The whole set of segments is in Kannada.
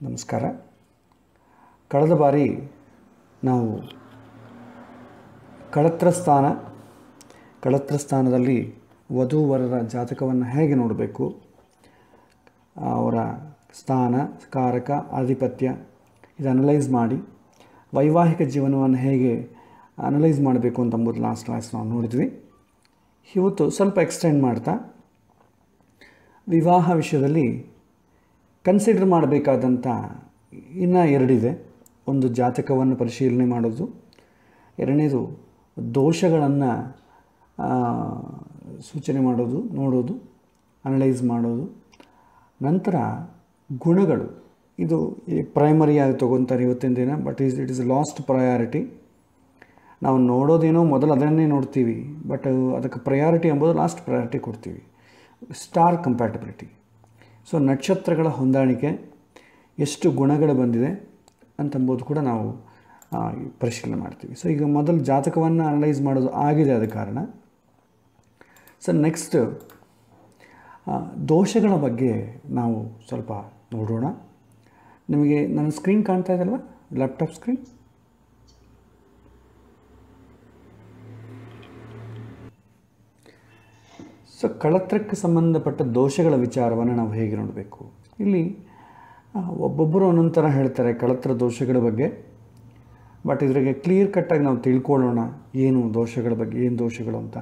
ನಮಸ್ಕಾರ ಕಳೆದ ಬಾರಿ ನಾವು ಕಳತ್ರ ಸ್ಥಾನ ಕಳತ್ರ ಸ್ಥಾನದಲ್ಲಿ ವಧೂವರರ ಜಾತಕವನ್ನು ಹೇಗೆ ನೋಡಬೇಕು ಅವರ ಸ್ಥಾನ ಕಾರಕ ಆಧಿಪತ್ಯ ಇದು ಅನಲೈಸ್ ಮಾಡಿ ವೈವಾಹಿಕ ಜೀವನವನ್ನು ಹೇಗೆ ಅನಲೈಸ್ ಮಾಡಬೇಕು ಅಂತ ಅಂಬುದು ಲಾಸ್ಟ್ ಕ್ಲಾಸ್ ನಾವು ನೋಡಿದ್ವಿ ಇವತ್ತು ಸ್ವಲ್ಪ ಎಕ್ಸ್ಟೆಂಡ್ ಮಾಡ್ತಾ ವಿವಾಹ ವಿಷಯದಲ್ಲಿ ಕನ್ಸಿಡರ್ ಮಾಡಬೇಕಾದಂಥ ಇನ್ನೂ ಎರಡಿದೆ ಒಂದು ಜಾತಕವನ್ನು ಪರಿಶೀಲನೆ ಮಾಡೋದು ಎರಡನೇದು ದೋಷಗಳನ್ನು ಸೂಚನೆ ಮಾಡೋದು ನೋಡೋದು ಅನಲೈಸ್ ಮಾಡೋದು ನಂತರ ಗುಣಗಳು ಇದು ಪ್ರೈಮರಿಯಾಗಿ ತೊಗೊತಾರೆ ಇವತ್ತಿನ ದಿನ but is it is last priority ನಾವು ನೋಡೋದೇನೋ ಮೊದಲು ಅದನ್ನೇ ನೋಡ್ತೀವಿ ಬಟ್ ಅದಕ್ಕೆ ಪ್ರಯಾರಿಟಿ ಎಂಬುದು ಲಾಸ್ಟ್ ಪ್ರಯಾರಿಟಿ ಕೊಡ್ತೀವಿ ಸ್ಟಾರ್ ಕಂಪ್ಯಾಟಬಿಲಿಟಿ ಸೊ ನಕ್ಷತ್ರಗಳ ಹೊಂದಾಣಿಕೆ ಎಷ್ಟು ಗುಣಗಳು ಬಂದಿದೆ ಅಂತಂಬುದು ಕೂಡ ನಾವು ಆ, ಪರಿಶೀಲನೆ ಮಾಡ್ತೀವಿ ಸೊ ಈಗ ಮೊದಲು ಜಾತಕವನ್ನು ಅನಲೈಸ್ ಮಾಡೋದು ಆಗಿದೆ ಆದ ಕಾರಣ ಸೊ ನೆಕ್ಸ್ಟ್ ದೋಷಗಳ ಬಗ್ಗೆ ನಾವು ಸ್ವಲ್ಪ ನೋಡೋಣ ನಿಮಗೆ ನನ್ನ ಸ್ಕ್ರೀನ್ ಕಾಣ್ತಾ ಇದೆಯಲ್ವ ಲ್ಯಾಪ್ಟಾಪ್ ಸ್ಕ್ರೀನ್ ಸೊ ಕಳತ್ರಕ್ಕೆ ಸಂಬಂಧಪಟ್ಟ ದೋಷಗಳ ವಿಚಾರವನ್ನು ನಾವು ಹೇಗೆ ನೋಡಬೇಕು ಇಲ್ಲಿ ಆ, ಒಬ್ಬೊಬ್ಬರು ಒಂದೊಂದು ಥರ ಹೇಳ್ತಾರೆ ಕಳತ್ರ ದೋಷಗಳ ಬಗ್ಗೆ ಬಟ್ ಇದ್ರಿಗೆ ಕ್ಲಿಯರ್ ಕಟ್ಟಾಗಿ ನಾವು ತಿಳ್ಕೊಳ್ಳೋಣ ಏನು ದೋಷಗಳ ಬಗ್ಗೆ ಏನು ದೋಷಗಳು ಅಂತ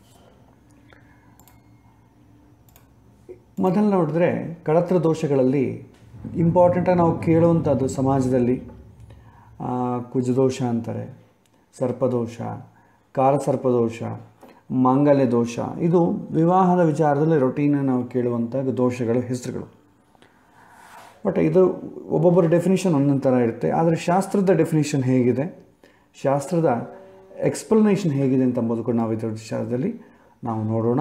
ಮೊದಲು ನೋಡಿದ್ರೆ ಕಳತ್ರ ದೋಷಗಳಲ್ಲಿ ಇಂಪಾರ್ಟೆಂಟಾಗಿ ನಾವು ಕೇಳುವಂಥದ್ದು ಸಮಾಜದಲ್ಲಿ ಆ, ಕುಜದೋಷ ಅಂತಾರೆ ಸರ್ಪದೋಷ ಕಾರಸರ್ಪದೋಷ ಮಾಂಗಲ್ಯ ದೋಷ ಇದು ವಿವಾಹದ ವಿಚಾರದಲ್ಲಿ ರೊಟೀನ್ ನಾವು ಕೇಳುವಂಥ ದೋಷಗಳು ಹೆಸರುಗಳು ಬಟ್ ಇದು ಒಬ್ಬೊಬ್ಬರ ಡೆಫಿನಿಷನ್ ಒಂದೊಂದು ಥರ ಇರುತ್ತೆ ಆದರೆ ಶಾಸ್ತ್ರದ ಡೆಫಿನಿಷನ್ ಹೇಗಿದೆ ಶಾಸ್ತ್ರದ ಎಕ್ಸ್ಪ್ಲನೇಷನ್ ಹೇಗಿದೆ ಅಂತ ಅಂಬೋದು ಕೂಡ ನಾವು ಇದರ ವಿಚಾರದಲ್ಲಿ ನಾವು ನೋಡೋಣ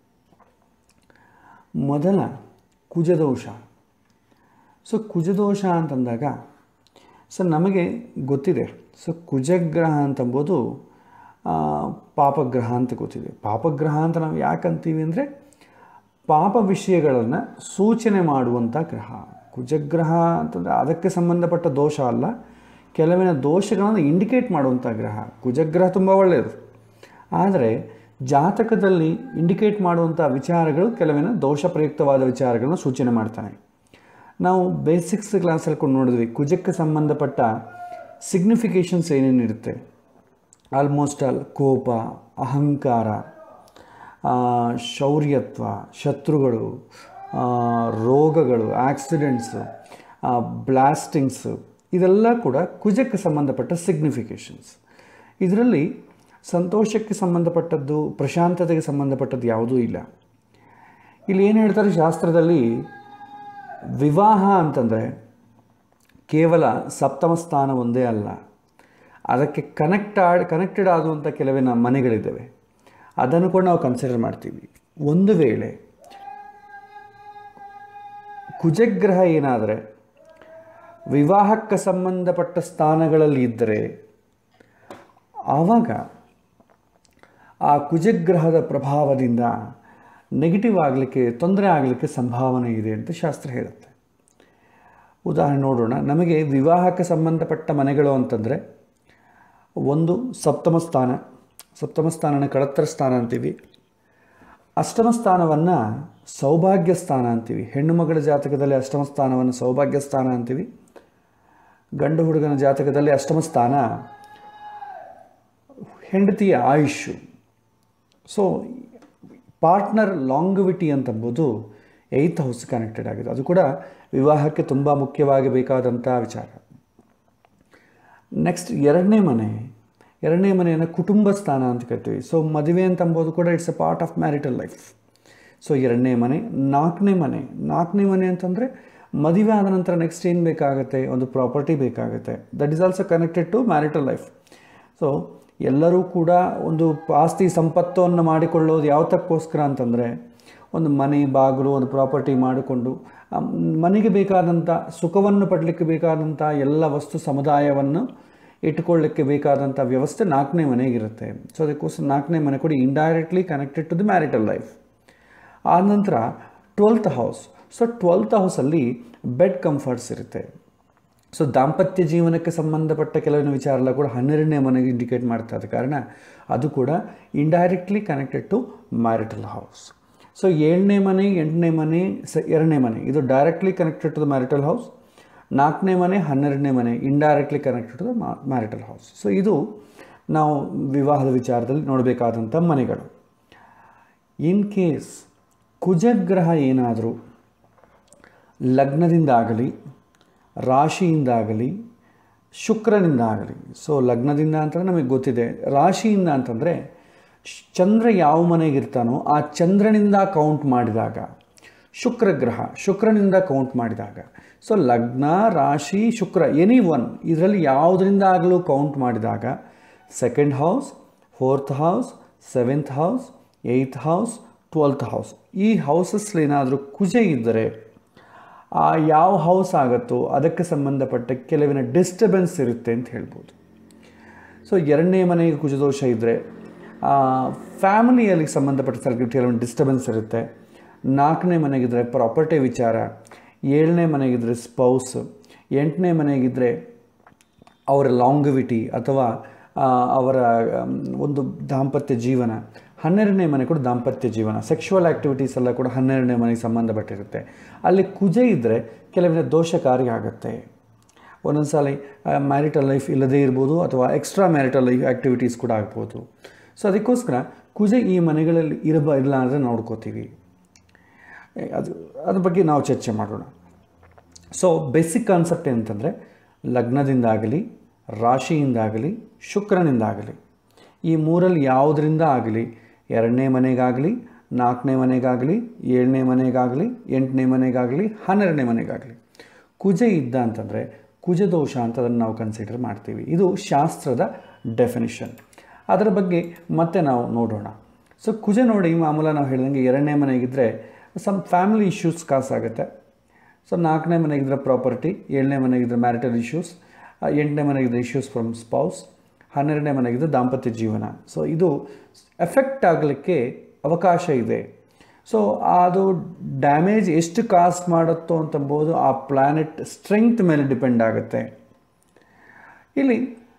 ಮೊದಲ ಕುಜದೋಷ ಸೊ ಕುಜದೋಷ ಅಂತಂದಾಗ ಸೊ ನಮಗೆ ಗೊತ್ತಿದೆ ಸೊ ಕುಜಗ್ರಹ ಅಂತಂಬೋದು ಆ, ಪಾಪಗ್ರಹ ಅಂತ ಗೊತ್ತಿದೆ ಪಾಪಗ್ರಹ ಅಂತ ನಾವು ಯಾಕೆ ಅಂತೀವಿ ಅಂದರೆ ಪಾಪ ವಿಷಯಗಳನ್ನು ಸೂಚನೆ ಮಾಡುವಂಥ ಗ್ರಹ ಕುಜಗ್ರಹ ಅಂತಂದರೆ ಅದಕ್ಕೆ ಸಂಬಂಧಪಟ್ಟ ದೋಷ ಅಲ್ಲ ಕೆಲವಿನ ದೋಷಗಳನ್ನು ಇಂಡಿಕೇಟ್ ಮಾಡುವಂಥ ಗ್ರಹ ಕುಜಗ್ರಹ ತುಂಬ ಒಳ್ಳೆಯದು ಆದರೆ ಜಾತಕದಲ್ಲಿ ಇಂಡಿಕೇಟ್ ಮಾಡುವಂಥ ವಿಚಾರಗಳು ಕೆಲವಿನ ದೋಷ ಪ್ರಯುಕ್ತವಾದ ವಿಚಾರಗಳನ್ನು ಸೂಚನೆ ಮಾಡ್ತಾನೆ ನಾವು ಬೇಸಿಕ್ಸ್ ಕ್ಲಾಸಲ್ಲಿ ಕೂಡ ನೋಡಿದ್ವಿ ಕುಜಕ್ಕೆ ಸಂಬಂಧಪಟ್ಟ ಸಿಗ್ನಿಫಿಕೇಷನ್ಸ್ ಏನೇನಿರುತ್ತೆ ಆಲ್ಮೋಸ್ಟ್ ಆಲ್ ಕೋಪ ಅಹಂಕಾರ ಆ, ಶೌರ್ಯತ್ವ ಶತ್ರುಗಳು ಆ, ರೋಗಗಳು ಆಕ್ಸಿಡೆಂಟ್ಸು ಬ್ಲಾಸ್ಟಿಂಗ್ಸು ಇದೆಲ್ಲ ಕೂಡ ಕುಜಕ್ಕೆ ಸಂಬಂಧಪಟ್ಟ ಸಿಗ್ನಿಫಿಕೇಷನ್ಸ್ ಇದರಲ್ಲಿ ಸಂತೋಷಕ್ಕೆ ಸಂಬಂಧಪಟ್ಟದ್ದು ಪ್ರಶಾಂತತೆಗೆ ಸಂಬಂಧಪಟ್ಟದ್ದು ಯಾವುದೂ ಇಲ್ಲ ಇಲ್ಲಿ ಏನು ಹೇಳ್ತಾರೆ ಶಾಸ್ತ್ರದಲ್ಲಿ ವಿವಾಹ ಅಂತಂದರೆ ಕೇವಲ ಸಪ್ತಮ ಸ್ಥಾನ ಒಂದೇ ಅಲ್ಲ ಅದಕ್ಕೆ ಕನೆಕ್ಟ್ ಆಡ್ ಕನೆಕ್ಟೆಡ್ ಆಗುವಂಥ ಕೆಲವಿನ ಮನೆಗಳಿದ್ದಾವೆ ಅದನ್ನು ಕೂಡ ನಾವು ಕನ್ಸಿಡರ್ ಮಾಡ್ತೀವಿ ಒಂದು ವೇಳೆ ಕುಜಗ್ರಹ ಏನಾದರೆ ವಿವಾಹಕ್ಕೆ ಸಂಬಂಧಪಟ್ಟ ಸ್ಥಾನಗಳಲ್ಲಿ ಇದ್ದರೆ ಆವಾಗ ಆ ಕುಜಗ್ರಹದ ಪ್ರಭಾವದಿಂದ ನೆಗೆಟಿವ್ ಆಗಲಿಕ್ಕೆ ತೊಂದರೆ ಆಗಲಿಕ್ಕೆ ಸಂಭಾವನೆ ಇದೆ ಅಂತ ಶಾಸ್ತ್ರ ಹೇಳುತ್ತೆ ಉದಾಹರಣೆ ನೋಡೋಣ ನಮಗೆ ವಿವಾಹಕ್ಕೆ ಸಂಬಂಧಪಟ್ಟ ಮನೆಗಳು ಅಂತಂದರೆ ಒಂದು ಸಪ್ತಮ ಸ್ಥಾನ ಸಪ್ತಮ ಸ್ಥಾನನ ಕಳತ್ರ ಸ್ಥಾನ ಅಂತೀವಿ ಅಷ್ಟಮ ಸ್ಥಾನವನ್ನು ಸೌಭಾಗ್ಯ ಸ್ಥಾನ ಅಂತೀವಿ ಹೆಣ್ಣು ಮಗಳ ಜಾತಕದಲ್ಲಿ ಅಷ್ಟಮ ಸ್ಥಾನವನ್ನು ಸೌಭಾಗ್ಯ ಸ್ಥಾನ ಅಂತೀವಿ ಗಂಡು ಹುಡುಗನ ಜಾತಕದಲ್ಲಿ ಅಷ್ಟಮ ಸ್ಥಾನ ಹೆಂಡತಿಯ ಆಯುಷು ಸೊ ಪಾರ್ಟ್ನರ್ ಲಾಂಗವಿಟಿ ಅಂತಂಬುದು ಏಯ್ತ್ ಹೌಸ್ ಕನೆಕ್ಟೆಡ್ ಆಗಿದೆ ಅದು ಕೂಡ ವಿವಾಹಕ್ಕೆ ತುಂಬ ಮುಖ್ಯವಾಗಿ ಬೇಕಾದಂಥ ವಿಚಾರ ನೆಕ್ಸ್ಟ್ ಎರಡನೇ ಮನೆ ಎರಡನೇ ಮನೆಯನ್ನು ಕುಟುಂಬ ಸ್ಥಾನ ಅಂತ ಕರಿತೀವಿ ಸೊ ಮದುವೆ ಅಂತ ಅಂಬೋದು ಕೂಡ it's a part of marital life so ಎರಡನೇ ಮನೆ ನಾಲ್ಕನೇ ಮನೆ ನಾಲ್ಕನೇ ಮನೆ ಅಂತಂದರೆ ಮದುವೆ ಆದ ನಂತರ ನೆಕ್ಸ್ಟ್ ಏನು ಬೇಕಾಗುತ್ತೆ ಒಂದು ಪ್ರಾಪರ್ಟಿ ಬೇಕಾಗುತ್ತೆ that is also connected to marital life so ಎಲ್ಲರೂ ಕೂಡ ಒಂದು ಆಸ್ತಿ ಸಂಪತ್ತನ್ನು ಮಾಡಿಕೊಳ್ಳೋದು ಯಾವತ್ತಕ್ಕೋಸ್ಕರ ಅಂತಂದರೆ ಒಂದು ಮನೆ ಬಾಗಿಲು ಒಂದು ಪ್ರಾಪರ್ಟಿ ಮಾಡಿಕೊಂಡು ಆ ಮನೆಗೆ ಬೇಕಾದಂಥ ಸುಖವನ್ನು ಪಡಲಿಕ್ಕೆ ಬೇಕಾದಂಥ ಎಲ್ಲ ವಸ್ತು ಸಮುದಾಯವನ್ನು ಇಟ್ಕೊಳ್ಳಿಕ್ಕೆ ಬೇಕಾದಂಥ ವ್ಯವಸ್ಥೆ ನಾಲ್ಕನೇ ಮನೆಗಿರುತ್ತೆ ಸೊ ಅದಕ್ಕೋಸ್ಕರ ನಾಲ್ಕನೇ ಮನೆ ಕೂಡ indirectly connected to the marital life ಆನಂತರ ಟ್ವೆಲ್ತ್ ಹೌಸ್ ಸೊ ಟ್ವೆಲ್ತ್ ಹೌಸಲ್ಲಿ ಬೆಡ್ ಕಂಫರ್ಟ್ಸ್ ಇರುತ್ತೆ ಸೊ ದಾಂಪತ್ಯ ಜೀವನಕ್ಕೆ ಸಂಬಂಧಪಟ್ಟ ಕೆಲವೊಂದು ವಿಚಾರ ಎಲ್ಲ ಕೂಡ ಹನ್ನೆರಡನೇ ಮನೆಗೆ ಇಂಡಿಕೇಟ್ ಮಾಡ್ತಾ ಇದ್ದ ಕಾರಣ ಅದು ಕೂಡ indirectly connected to marital house so ಏಳನೇ ಮನೆ ಎಂಟನೇ ಮನೆ ಸ ಎರಡನೇ ಮನೆ ಇದು directly connected to the marital house ನಾಲ್ಕನೇ ಮನೆ ಹನ್ನೆರಡನೇ ಮನೆ indirectly connected to the marital house so ಇದು ನಾವು ವಿವಾಹದ ವಿಚಾರದಲ್ಲಿ ನೋಡಬೇಕಾದಂಥ ಮನೆಗಳು ಇನ್ ಕೇಸ್ ಕುಜಗ್ರಹ ಏನಾದರೂ ಲಗ್ನದಿಂದಾಗಲಿ ರಾಶಿಯಿಂದಾಗಲಿ ಶುಕ್ರನಿಂದಾಗಲಿ ಸೊ ಲಗ್ನದಿಂದ ಅಂತಂದರೆ ನಮಗೆ ಗೊತ್ತಿದೆ ರಾಶಿಯಿಂದ ಅಂತಂದರೆ ಚಂದ್ರ ಯಾವ ಮನೆಗಿರ್ತಾನೋ ಆ ಚಂದ್ರನಿಂದ ಕೌಂಟ್ ಮಾಡಿದಾಗ ಶುಕ್ರ ಗ್ರಹ ಶುಕ್ರನಿಂದ ಕೌಂಟ್ ಮಾಡಿದಾಗ ಸೊ ಲಗ್ನ ರಾಶಿ ಶುಕ್ರ ಎನಿ ಒನ್ ಇದರಲ್ಲಿ ಯಾವುದರಿಂದ ಆಗಲೂ ಕೌಂಟ್ ಮಾಡಿದಾಗ second house fourth house seventh house eighth house twelfth house ಈ ಹೌಸಸ್ಲಿ ಏನಾದರೂ ಕುಜೆ ಇದ್ದರೆ ಆ ಯಾವ ಹೌಸ್ ಆಗುತ್ತೋ ಅದಕ್ಕೆ ಸಂಬಂಧಪಟ್ಟ ಕೆಲವಿನ ಡಿಸ್ಟರ್ಬೆನ್ಸ್ ಇರುತ್ತೆ ಅಂತ ಹೇಳ್ಬೋದು ಸೊ ಎರಡನೇ ಮನೆಗೆ ಕುಜದೋಷ ಇದ್ದರೆ ಫ್ಯಾಮಿಲಿಯಲ್ಲಿ ಸಂಬಂಧಪಟ್ಟ ಸ್ಥಳ ಕೆಲವೊಂದು ಡಿಸ್ಟರ್ಬೆನ್ಸ್ ಇರುತ್ತೆ ನಾಲ್ಕನೇ ಮನೆಗಿದ್ರೆ ಪ್ರಾಪರ್ಟಿ ವಿಚಾರ ಏಳನೇ ಮನೆಗಿದ್ರೆ ಸ್ಪೌಸ್ ಎಂಟನೇ ಮನೆಗಿದ್ರೆ ಅವರ ಲಾಂಗವಿಟಿ ಅಥವಾ ಆ, ಅವರ ಆಮ್, ಒಂದು ದಾಂಪತ್ಯ ಜೀವನ ಹನ್ನೆರಡನೇ ಮನೆ ಕೂಡ ದಾಂಪತ್ಯ ಜೀವನ ಸೆಕ್ಷುವಲ್ ಆ್ಯಕ್ಟಿವಿಟೀಸ್ ಎಲ್ಲ ಕೂಡ ಹನ್ನೆರಡನೇ ಮನೆಗೆ ಸಂಬಂಧಪಟ್ಟಿರುತ್ತೆ ಅಲ್ಲಿ ಕುಜೆ ಇದ್ದರೆ ಕೆಲವಿನ ದೋಷಕಾರಿ ಆಗುತ್ತೆ ಒಂದೊಂದು ಸಾಲ ಮ್ಯಾರಿಟಲ್ ಲೈಫ್ ಇಲ್ಲದೇ ಇರ್ಬೋದು ಅಥವಾ ಎಕ್ಸ್ಟ್ರಾ ಮ್ಯಾರಿಟಲ್ ಲೈಫ್ ಆ್ಯಕ್ಟಿವಿಟೀಸ್ ಕೂಡ ಆಗ್ಬೋದು ಸೊ ಅದಕ್ಕೋಸ್ಕರ ಕುಜೆ ಈ ಮನೆಗಳಲ್ಲಿ ಇರಬ ಇಲ್ಲ ಅಂದರೆ ನೋಡ್ಕೋತೀವಿ ಏ, ಅದು ಅದ್ರ ಬಗ್ಗೆ ನಾವು ಚರ್ಚೆ ಮಾಡೋಣ ಸೊ ಬೇಸಿಕ್ ಕಾನ್ಸೆಪ್ಟ್ ಏನಂತಂದರೆ ಲಗ್ನದಿಂದಾಗಲಿ ರಾಶಿಯಿಂದಾಗಲಿ ಶುಕ್ರನಿಂದಾಗಲಿ ಈ ಮೂರಲ್ಲಿ ಯಾವುದರಿಂದ ಆಗಲಿ ಎರಡನೇ ಮನೆಗಾಗಲಿ ನಾಲ್ಕನೇ ಮನೆಗಾಗಲಿ ಏಳನೇ ಮನೆಗಾಗಲಿ ಎಂಟನೇ ಮನೆಗಾಗಲಿ ಹನ್ನೆರಡನೇ ಮನೆಗಾಗಲಿ ಕುಜೆ ಇದ್ದ ಅಂತಂದರೆ ಕುಜದೋಷ ಅಂತ ಅದನ್ನು ನಾವು ಕನ್ಸಿಡರ್ ಮಾಡ್ತೀವಿ ಇದು ಶಾಸ್ತ್ರದ ಡೆಫಿನಿಷನ್ ಅದರ ಬಗ್ಗೆ ಮತ್ತೆ ನಾವು ನೋಡೋಣ ಸೊ ಕುಜ ನೋಡಿ ಮಾಮೂಲ ನಾವು ಹೇಳಿದಂಗೆ ಎರಡನೇ ಮನೆಗಿದ್ದರೆ ಸಮ್ ಫ್ಯಾಮಿಲಿ ಇಶ್ಯೂಸ್ ಕಾಸಾಗುತ್ತೆ ಸೊ ನಾಲ್ಕನೇ ಮನೆಗಿದ್ರೆ ಪ್ರಾಪರ್ಟಿ ಏಳನೇ ಮನೆಗಿದ್ರೆ ಮ್ಯಾರಿಟಲ್ ಇಶ್ಯೂಸ್ ಎಂಟನೇ ಮನೆಗಿದ್ರೆ ಇಶ್ಯೂಸ್ ಫ್ರಮ್ ಸ್ಪೌಸ್ ಹನ್ನೆರಡನೇ ಮನೆಗಿದ್ರೆ ದಾಂಪತ್ಯ ಜೀವನ ಸೊ ಇದು ಎಫೆಕ್ಟ್ ಆಗಲಿಕ್ಕೆ ಅವಕಾಶ ಇದೆ ಸೊ ಅದು ಡ್ಯಾಮೇಜ್ ಎಷ್ಟು ಕಾಸ್ಟ್ ಮಾಡುತ್ತೋ ಅಂತಂಬೋದು ಆ ಪ್ಲ್ಯಾನೆಟ್ ಸ್ಟ್ರೆಂಗ್ತ್ ಮೇಲೆ ಡಿಪೆಂಡ್ ಆಗುತ್ತೆ ಇಲ್ಲಿ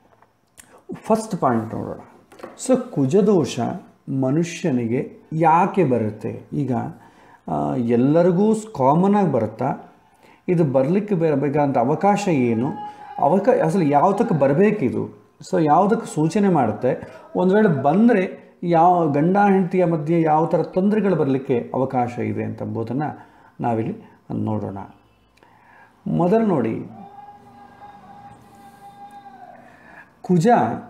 ಫಸ್ಟ್ ಪಾಯಿಂಟ್ ನೋಡೋಣ ಸೊ ಕುಜದೋಷ ಮನುಷ್ಯನಿಗೆ ಯಾಕೆ ಬರುತ್ತೆ ಈಗ ಆ, ಎಲ್ಲರಿಗೂ ಕಾಮನ್ ಆಗಿ ಬರುತ್ತಾ ಇದು ಬರಲಿಕ್ಕೆ ಬೇಕಾದಂಥ ಅವಕಾಶ ಏನು ಅವಕ ಅಸಲು ಯಾವ್ದಕ್ಕೆ ಬರಬೇಕಿದು ಸೊ ಯಾವುದಕ್ಕೆ ಸೂಚನೆ ಮಾಡುತ್ತೆ ಒಂದು ವೇಳೆ ಬಂದರೆ ಯಾವ ಗಂಡ ಹೆಂಡತಿಯ ಮಧ್ಯೆ ಯಾವ ಥರ ತೊಂದರೆಗಳು ಬರಲಿಕ್ಕೆ ಅವಕಾಶ ಇದೆ ಅಂತಂಬುದನ್ನು ನಾವಿಲ್ಲಿ ನೋಡೋಣ ಮೊದಲು ನೋಡಿ ಕುಜ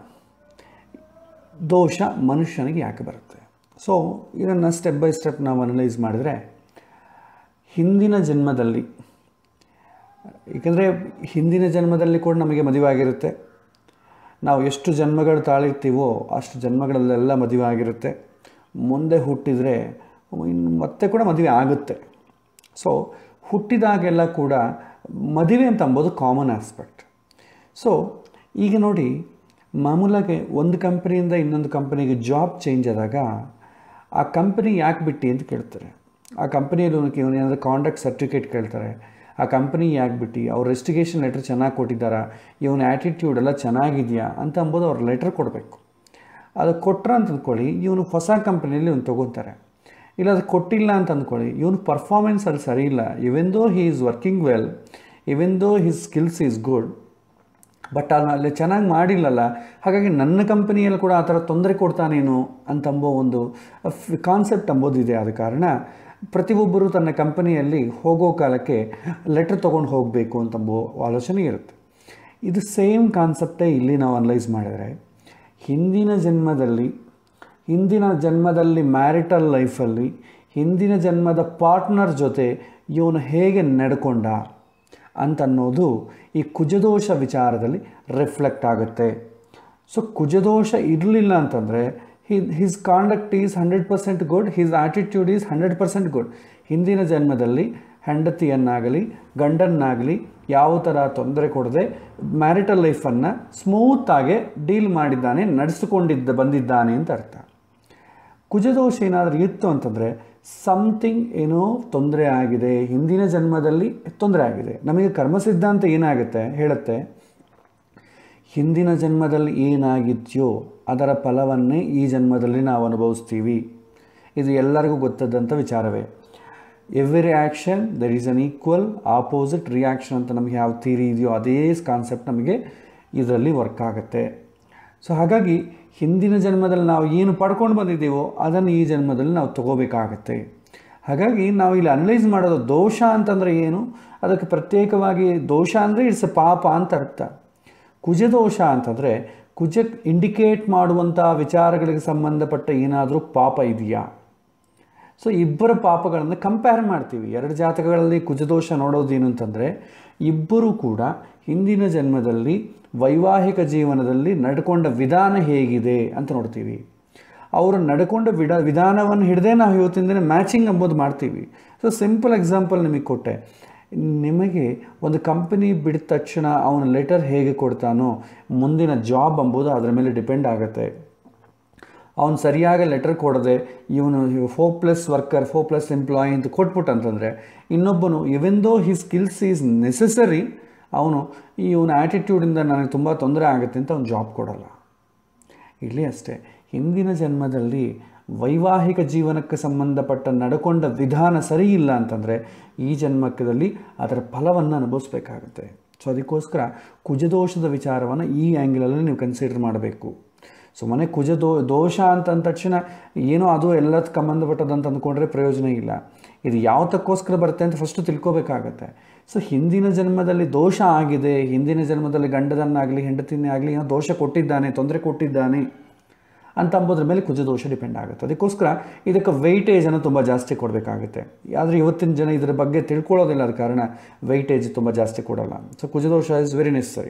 ದೋಷ ಮನುಷ್ಯನಿಗೆ ಯಾಕೆ ಬರುತ್ತೆ ಸೊ ಇದನ್ನು ಸ್ಟೆಪ್ ಬೈ ಸ್ಟೆಪ್ ನಾವು ಅನಲೈಸ್ ಮಾಡಿದರೆ ಹಿಂದಿನ ಜನ್ಮದಲ್ಲಿ ಏಕೆಂದರೆ ಹಿಂದಿನ ಜನ್ಮದಲ್ಲಿ ಕೂಡ ನಮಗೆ ಮದುವೆ ಆಗಿರುತ್ತೆ ನಾವು ಎಷ್ಟು ಜನ್ಮಗಳು ತಾಳಿರ್ತೀವೋ ಅಷ್ಟು ಜನ್ಮಗಳಲ್ಲೆಲ್ಲ ಮದುವೆ ಆಗಿರುತ್ತೆ ಮುಂದೆ ಹುಟ್ಟಿದರೆ ಇನ್ನು ಮತ್ತೆ ಕೂಡ ಮದುವೆ ಆಗುತ್ತೆ ಸೊ ಹುಟ್ಟಿದಾಗೆಲ್ಲ ಕೂಡ ಮದುವೆ ಅಂತ ಅಂಬೋದು ಕಾಮನ್ ಆಸ್ಪೆಕ್ಟ್ ಸೊ ಈಗ ನೋಡಿ ಮಾಮೂಲಾಗಿ ಒಂದು ಕಂಪ್ನಿಯಿಂದ ಇನ್ನೊಂದು ಕಂಪ್ನಿಗೆ ಜಾಬ್ ಚೇಂಜ್ ಆದಾಗ ಆ ಕಂಪ್ನಿ ಯಾಕೆ ಬಿಟ್ಟು ಅಂತ ಕೇಳ್ತಾರೆ ಆ ಕಂಪ್ನಿಯಲ್ಲಿ ಇವನು ಏನಾದರೂ ಕಾಂಟ್ಯಾಕ್ಟ್ ಸರ್ಟಿಫಿಕೇಟ್ ಕೇಳ್ತಾರೆ ಆ ಕಂಪ್ನಿ ಯಾಕೆ ಬಿಟ್ಟು ಅವ್ರ ರೆಸ್ಟಿಗೇಷನ್ ಲೆಟರ್ ಚೆನ್ನಾಗಿ ಕೊಟ್ಟಿದ್ದಾರಾ ಇವನ ಆ್ಯಟಿಟ್ಯೂಡ್ ಎಲ್ಲ ಚೆನ್ನಾಗಿದೆಯಾ ಅಂತ ಅಂಬೋದು ಅವ್ರು ಲೆಟರ್ ಕೊಡಬೇಕು ಅದು ಕೊಟ್ರ ಅಂತ ಅಂದ್ಕೊಳ್ಳಿ ಇವನು ಹೊಸ ಕಂಪ್ನಿಯಲ್ಲಿ ಇವನು ತೊಗೊತಾರೆ ಇಲ್ಲ ಅದು ಕೊಟ್ಟಿಲ್ಲ ಅಂತ ಅಂದ್ಕೊಳ್ಳಿ ಇವನು ಪರ್ಫಾರ್ಮೆನ್ಸ್ ಅಲ್ಲಿ ಸರಿ ಇಲ್ಲ even though he is working well even though his skills is good but ಅಲ್ಲಿ ಚೆನ್ನಾಗಿ ಮಾಡಿಲ್ಲಲ್ಲ ಹಾಗಾಗಿ ನನ್ನ ಕಂಪನಿಯಲ್ಲಿ ಕೂಡ ಆ ಥರ ತೊಂದರೆ ಕೊಡ್ತಾನೇನು ಅಂತಂಬೋ ಒಂದು ಕಾನ್ಸೆಪ್ಟ್ ಅಂಬೋದಿದೆ ಆದ ಕಾರಣ ಪ್ರತಿಯೊಬ್ಬರು ತನ್ನ ಕಂಪನಿಯಲ್ಲಿ ಹೋಗೋ ಕಾಲಕ್ಕೆ ಲೆಟರ್ ತೊಗೊಂಡು ಹೋಗಬೇಕು ಅಂತಂಬೋ ಆಲೋಚನೆ ಇರುತ್ತೆ ಇದು ಸೇಮ್ ಕಾನ್ಸೆಪ್ಟೇ ಇಲ್ಲಿ ನಾವು ಅನಲೈಸ್ ಮಾಡಿದರೆ ಹಿಂದಿನ ಜನ್ಮದಲ್ಲಿ ಹಿಂದಿನ ಜನ್ಮದಲ್ಲಿ ಮ್ಯಾರಿಟಲ್ ಲೈಫಲ್ಲಿ ಹಿಂದಿನ ಜನ್ಮದ ಪಾರ್ಟ್ನರ್ ಜೊತೆ ಇವನು ಹೇಗೆ ನಡ್ಕೊಂಡ ಅಂತನ್ನೋದು ಈ ಕುಜದೋಷ ವಿಚಾರದಲ್ಲಿ ರಿಫ್ಲೆಕ್ಟ್ ಆಗುತ್ತೆ ಸೊ ಕುಜದೋಷ ಇರಲಿಲ್ಲ ಅಂತಂದರೆ he his conduct is hundred percent good his attitude is hundred percent good ಹಿಂದಿನ ಜನ್ಮದಲ್ಲಿ ಹೆಂಡತಿಯನ್ನಾಗಲಿ ಗಂಡನ್ನಾಗಲಿ ಯಾವ ಥರ ತೊಂದರೆ ಕೊಡದೆ ಮ್ಯಾರಿಟಲ್ ಲೈಫನ್ನು ಸ್ಮೂತಾಗೆ ಡೀಲ್ ಮಾಡಿದ್ದಾನೆ ನಡೆಸಿಕೊಂಡಿದ್ದ ಬಂದಿದ್ದಾನೆ ಅಂತ ಅರ್ಥ ಕುಜದೋಷ ಏನಾದರೂ ಇತ್ತು ಅಂತಂದರೆ ಸಮಥಿಂಗ್ ಏನೋ ತೊಂದರೆ ಆಗಿದೆ ಹಿಂದಿನ ಜನ್ಮದಲ್ಲಿ ತೊಂದರೆ ಆಗಿದೆ ನಮಗೆ ಕರ್ಮ ಸಿದ್ಧಾಂತ ಏನಾಗುತ್ತೆ ಹೇಳುತ್ತೆ ಹಿಂದಿನ ಜನ್ಮದಲ್ಲಿ ಏನಾಗಿದೆಯೋ ಅದರ ಫಲವನ್ನೇ ಈ ಜನ್ಮದಲ್ಲಿ ನಾವು ಅನುಭವಿಸ್ತೀವಿ ಇದು ಎಲ್ಲರಿಗೂ ಗೊತ್ತದಂಥ ವಿಚಾರವೇ every action there is an equal opposite reaction ಅಂತ ನಮಗೆ ಯಾವ ಥೀರಿ ಇದೆಯೋ ಅದೇ ಕಾನ್ಸೆಪ್ಟ್ ನಮಗೆ ಇದರಲ್ಲಿ ವರ್ಕ್ ಆಗುತ್ತೆ ಸೊ ಹಾಗಾಗಿ ಹಿಂದಿನ ಜನ್ಮದಲ್ಲಿ ನಾವು ಏನು ಪಡ್ಕೊಂಡು ಬಂದಿದ್ದೀವೋ ಅದನ್ನು ಈ ಜನ್ಮದಲ್ಲಿ ನಾವು ತಗೋಬೇಕಾಗತ್ತೆ ಹಾಗಾಗಿ ನಾವು ಇಲ್ಲಿ ಅನಲೈಸ್ ಮಾಡೋದು ದೋಷ ಅಂತಂದರೆ ಏನು ಅದಕ್ಕೆ ಪ್ರತ್ಯೇಕವಾಗಿ ದೋಷ ಅಂದರೆ ಇಟ್ಸ್ ಪಾಪ ಅಂತ ಅರ್ಥ ಕುಜದೋಷ ಅಂತಂದರೆ ಕುಜ ಇಂಡಿಕೇಟ್ ಮಾಡುವಂಥ ವಿಚಾರಗಳಿಗೆ ಸಂಬಂಧಪಟ್ಟ ಏನಾದರೂ ಪಾಪ ಇದೆಯಾ ಸೊ ಇಬ್ಬರ ಪಾಪಗಳನ್ನು ಕಂಪೇರ್ ಮಾಡ್ತೀವಿ ಎರಡು ಜಾತಕಗಳಲ್ಲಿ ಕುಜದೋಷ ನೋಡೋದೇನು ಅಂತಂದರೆ ಇಬ್ಬರು ಕೂಡ ಹಿಂದಿನ ಜನ್ಮದಲ್ಲಿ ವೈವಾಹಿಕ ಜೀವನದಲ್ಲಿ ನಡ್ಕೊಂಡ ವಿಧಾನ ಹೇಗಿದೆ ಅಂತ ನೋಡ್ತೀವಿ ಅವರು ನಡ್ಕೊಂಡ ವಿಡ ವಿಧಾನವನ್ನು ಹಿಡದೆ ನಾವು ಇವತ್ತಿನ ದಿನ ಮ್ಯಾಚಿಂಗ್ ಎಂಬುದು ಮಾಡ್ತೀವಿ ಸೊ ಸಿಂಪಲ್ ಎಕ್ಸಾಂಪಲ್ ನಿಮಗೆ ಕೊಟ್ಟೆ ನಿಮಗೆ ಒಂದು ಕಂಪನಿ ಬಿಡಿದ ತಕ್ಷಣ ಅವನ ಲೆಟರ್ ಹೇಗೆ ಕೊಡ್ತಾನೋ ಮುಂದಿನ ಜಾಬ್ ಎಂಬುದು ಅದರ ಮೇಲೆ ಡಿಪೆಂಡ್ ಆಗುತ್ತೆ ಅವನು ಸರಿಯಾಗಿ ಲೆಟರ್ ಕೊಡದೆ ಇವನು four plus worker four plus employee ಅಂತ ಕೊಟ್ಬಿಟ್ಟು ಅಂತಂದರೆ ಇನ್ನೊಬ್ಬನು ಇವನ್ though he skills is necessary ಅವನು ಇವನ ಆ್ಯಟಿಟ್ಯೂಡಿಂದ ನನಗೆ ತುಂಬ ತೊಂದರೆ ಆಗುತ್ತೆ ಅಂತ ಅವ್ನು ಜಾಬ್ ಕೊಡಲ್ಲ ಇಲ್ಲಿ ಅಷ್ಟೇ ಹಿಂದಿನ ಜನ್ಮದಲ್ಲಿ ವೈವಾಹಿಕ ಜೀವನಕ್ಕೆ ಸಂಬಂಧಪಟ್ಟ ನಡ್ಕೊಂಡ ವಿಧಾನ ಸರಿ ಇಲ್ಲ ಅಂತಂದರೆ ಈ ಜನ್ಮಕ್ಕದಲ್ಲಿ ಅದರ ಫಲವನ್ನು ಅನುಭವಿಸ್ಬೇಕಾಗುತ್ತೆ ಸೊ ಅದಕ್ಕೋಸ್ಕರ ಕುಜದೋಷದ ವಿಚಾರವನ್ನು ಈ ಆ್ಯಂಗಲಲ್ಲಿ ನೀವು ಕನ್ಸಿಡರ್ ಮಾಡಬೇಕು ಸುಮ್ಮನೆ ಕುಜ ದೋ ದೋಷ ಅಂತ ಅಂದ ತಕ್ಷಣ ಏನೋ ಅದು ಎಲ್ಲದಕ್ಕೆ ಸಂಬಂಧಪಟ್ಟದಂತ ಅಂದ್ಕೊಂಡ್ರೆ ಪ್ರಯೋಜನ ಇಲ್ಲ ಇದು ಯಾವತ್ತಕ್ಕೋಸ್ಕರ ಬರುತ್ತೆ ಅಂತ ಫಸ್ಟು ತಿಳ್ಕೊಬೇಕಾಗತ್ತೆ ಸೊ ಹಿಂದಿನ ಜನ್ಮದಲ್ಲಿ ದೋಷ ಆಗಿದೆ ಹಿಂದಿನ ಜನ್ಮದಲ್ಲಿ ಗಂಡದನ್ನಾಗಲಿ ಹೆಂಡತಿನೇ ಆಗಲಿ ಏನೋ ದೋಷ ಕೊಟ್ಟಿದ್ದಾನೆ ತೊಂದರೆ ಕೊಟ್ಟಿದ್ದಾನೆ ಅಂತ ಅಂಬೋದ್ರ ಮೇಲೆ ಕುಜದೋಷ ಡಿಪೆಂಡ್ ಆಗುತ್ತೆ ಅದಕ್ಕೋಸ್ಕರ ಇದಕ್ಕೆ ವೆಯ್ಟೇಜನ್ನು ತುಂಬ ಜಾಸ್ತಿ ಕೊಡಬೇಕಾಗುತ್ತೆ ಆದರೆ ಇವತ್ತಿನ ಜನ ಇದರ ಬಗ್ಗೆ ತಿಳ್ಕೊಳ್ಳೋದಿಲ್ಲ ಅದ ಕಾರಣ ವೆಯ್ಟೇಜ್ ತುಂಬ ಜಾಸ್ತಿ ಕೊಡೋಲ್ಲ ಸೊ ಕುಜದೋಷ ಇಸ್ ವೆರಿ ನೆಸಸರಿ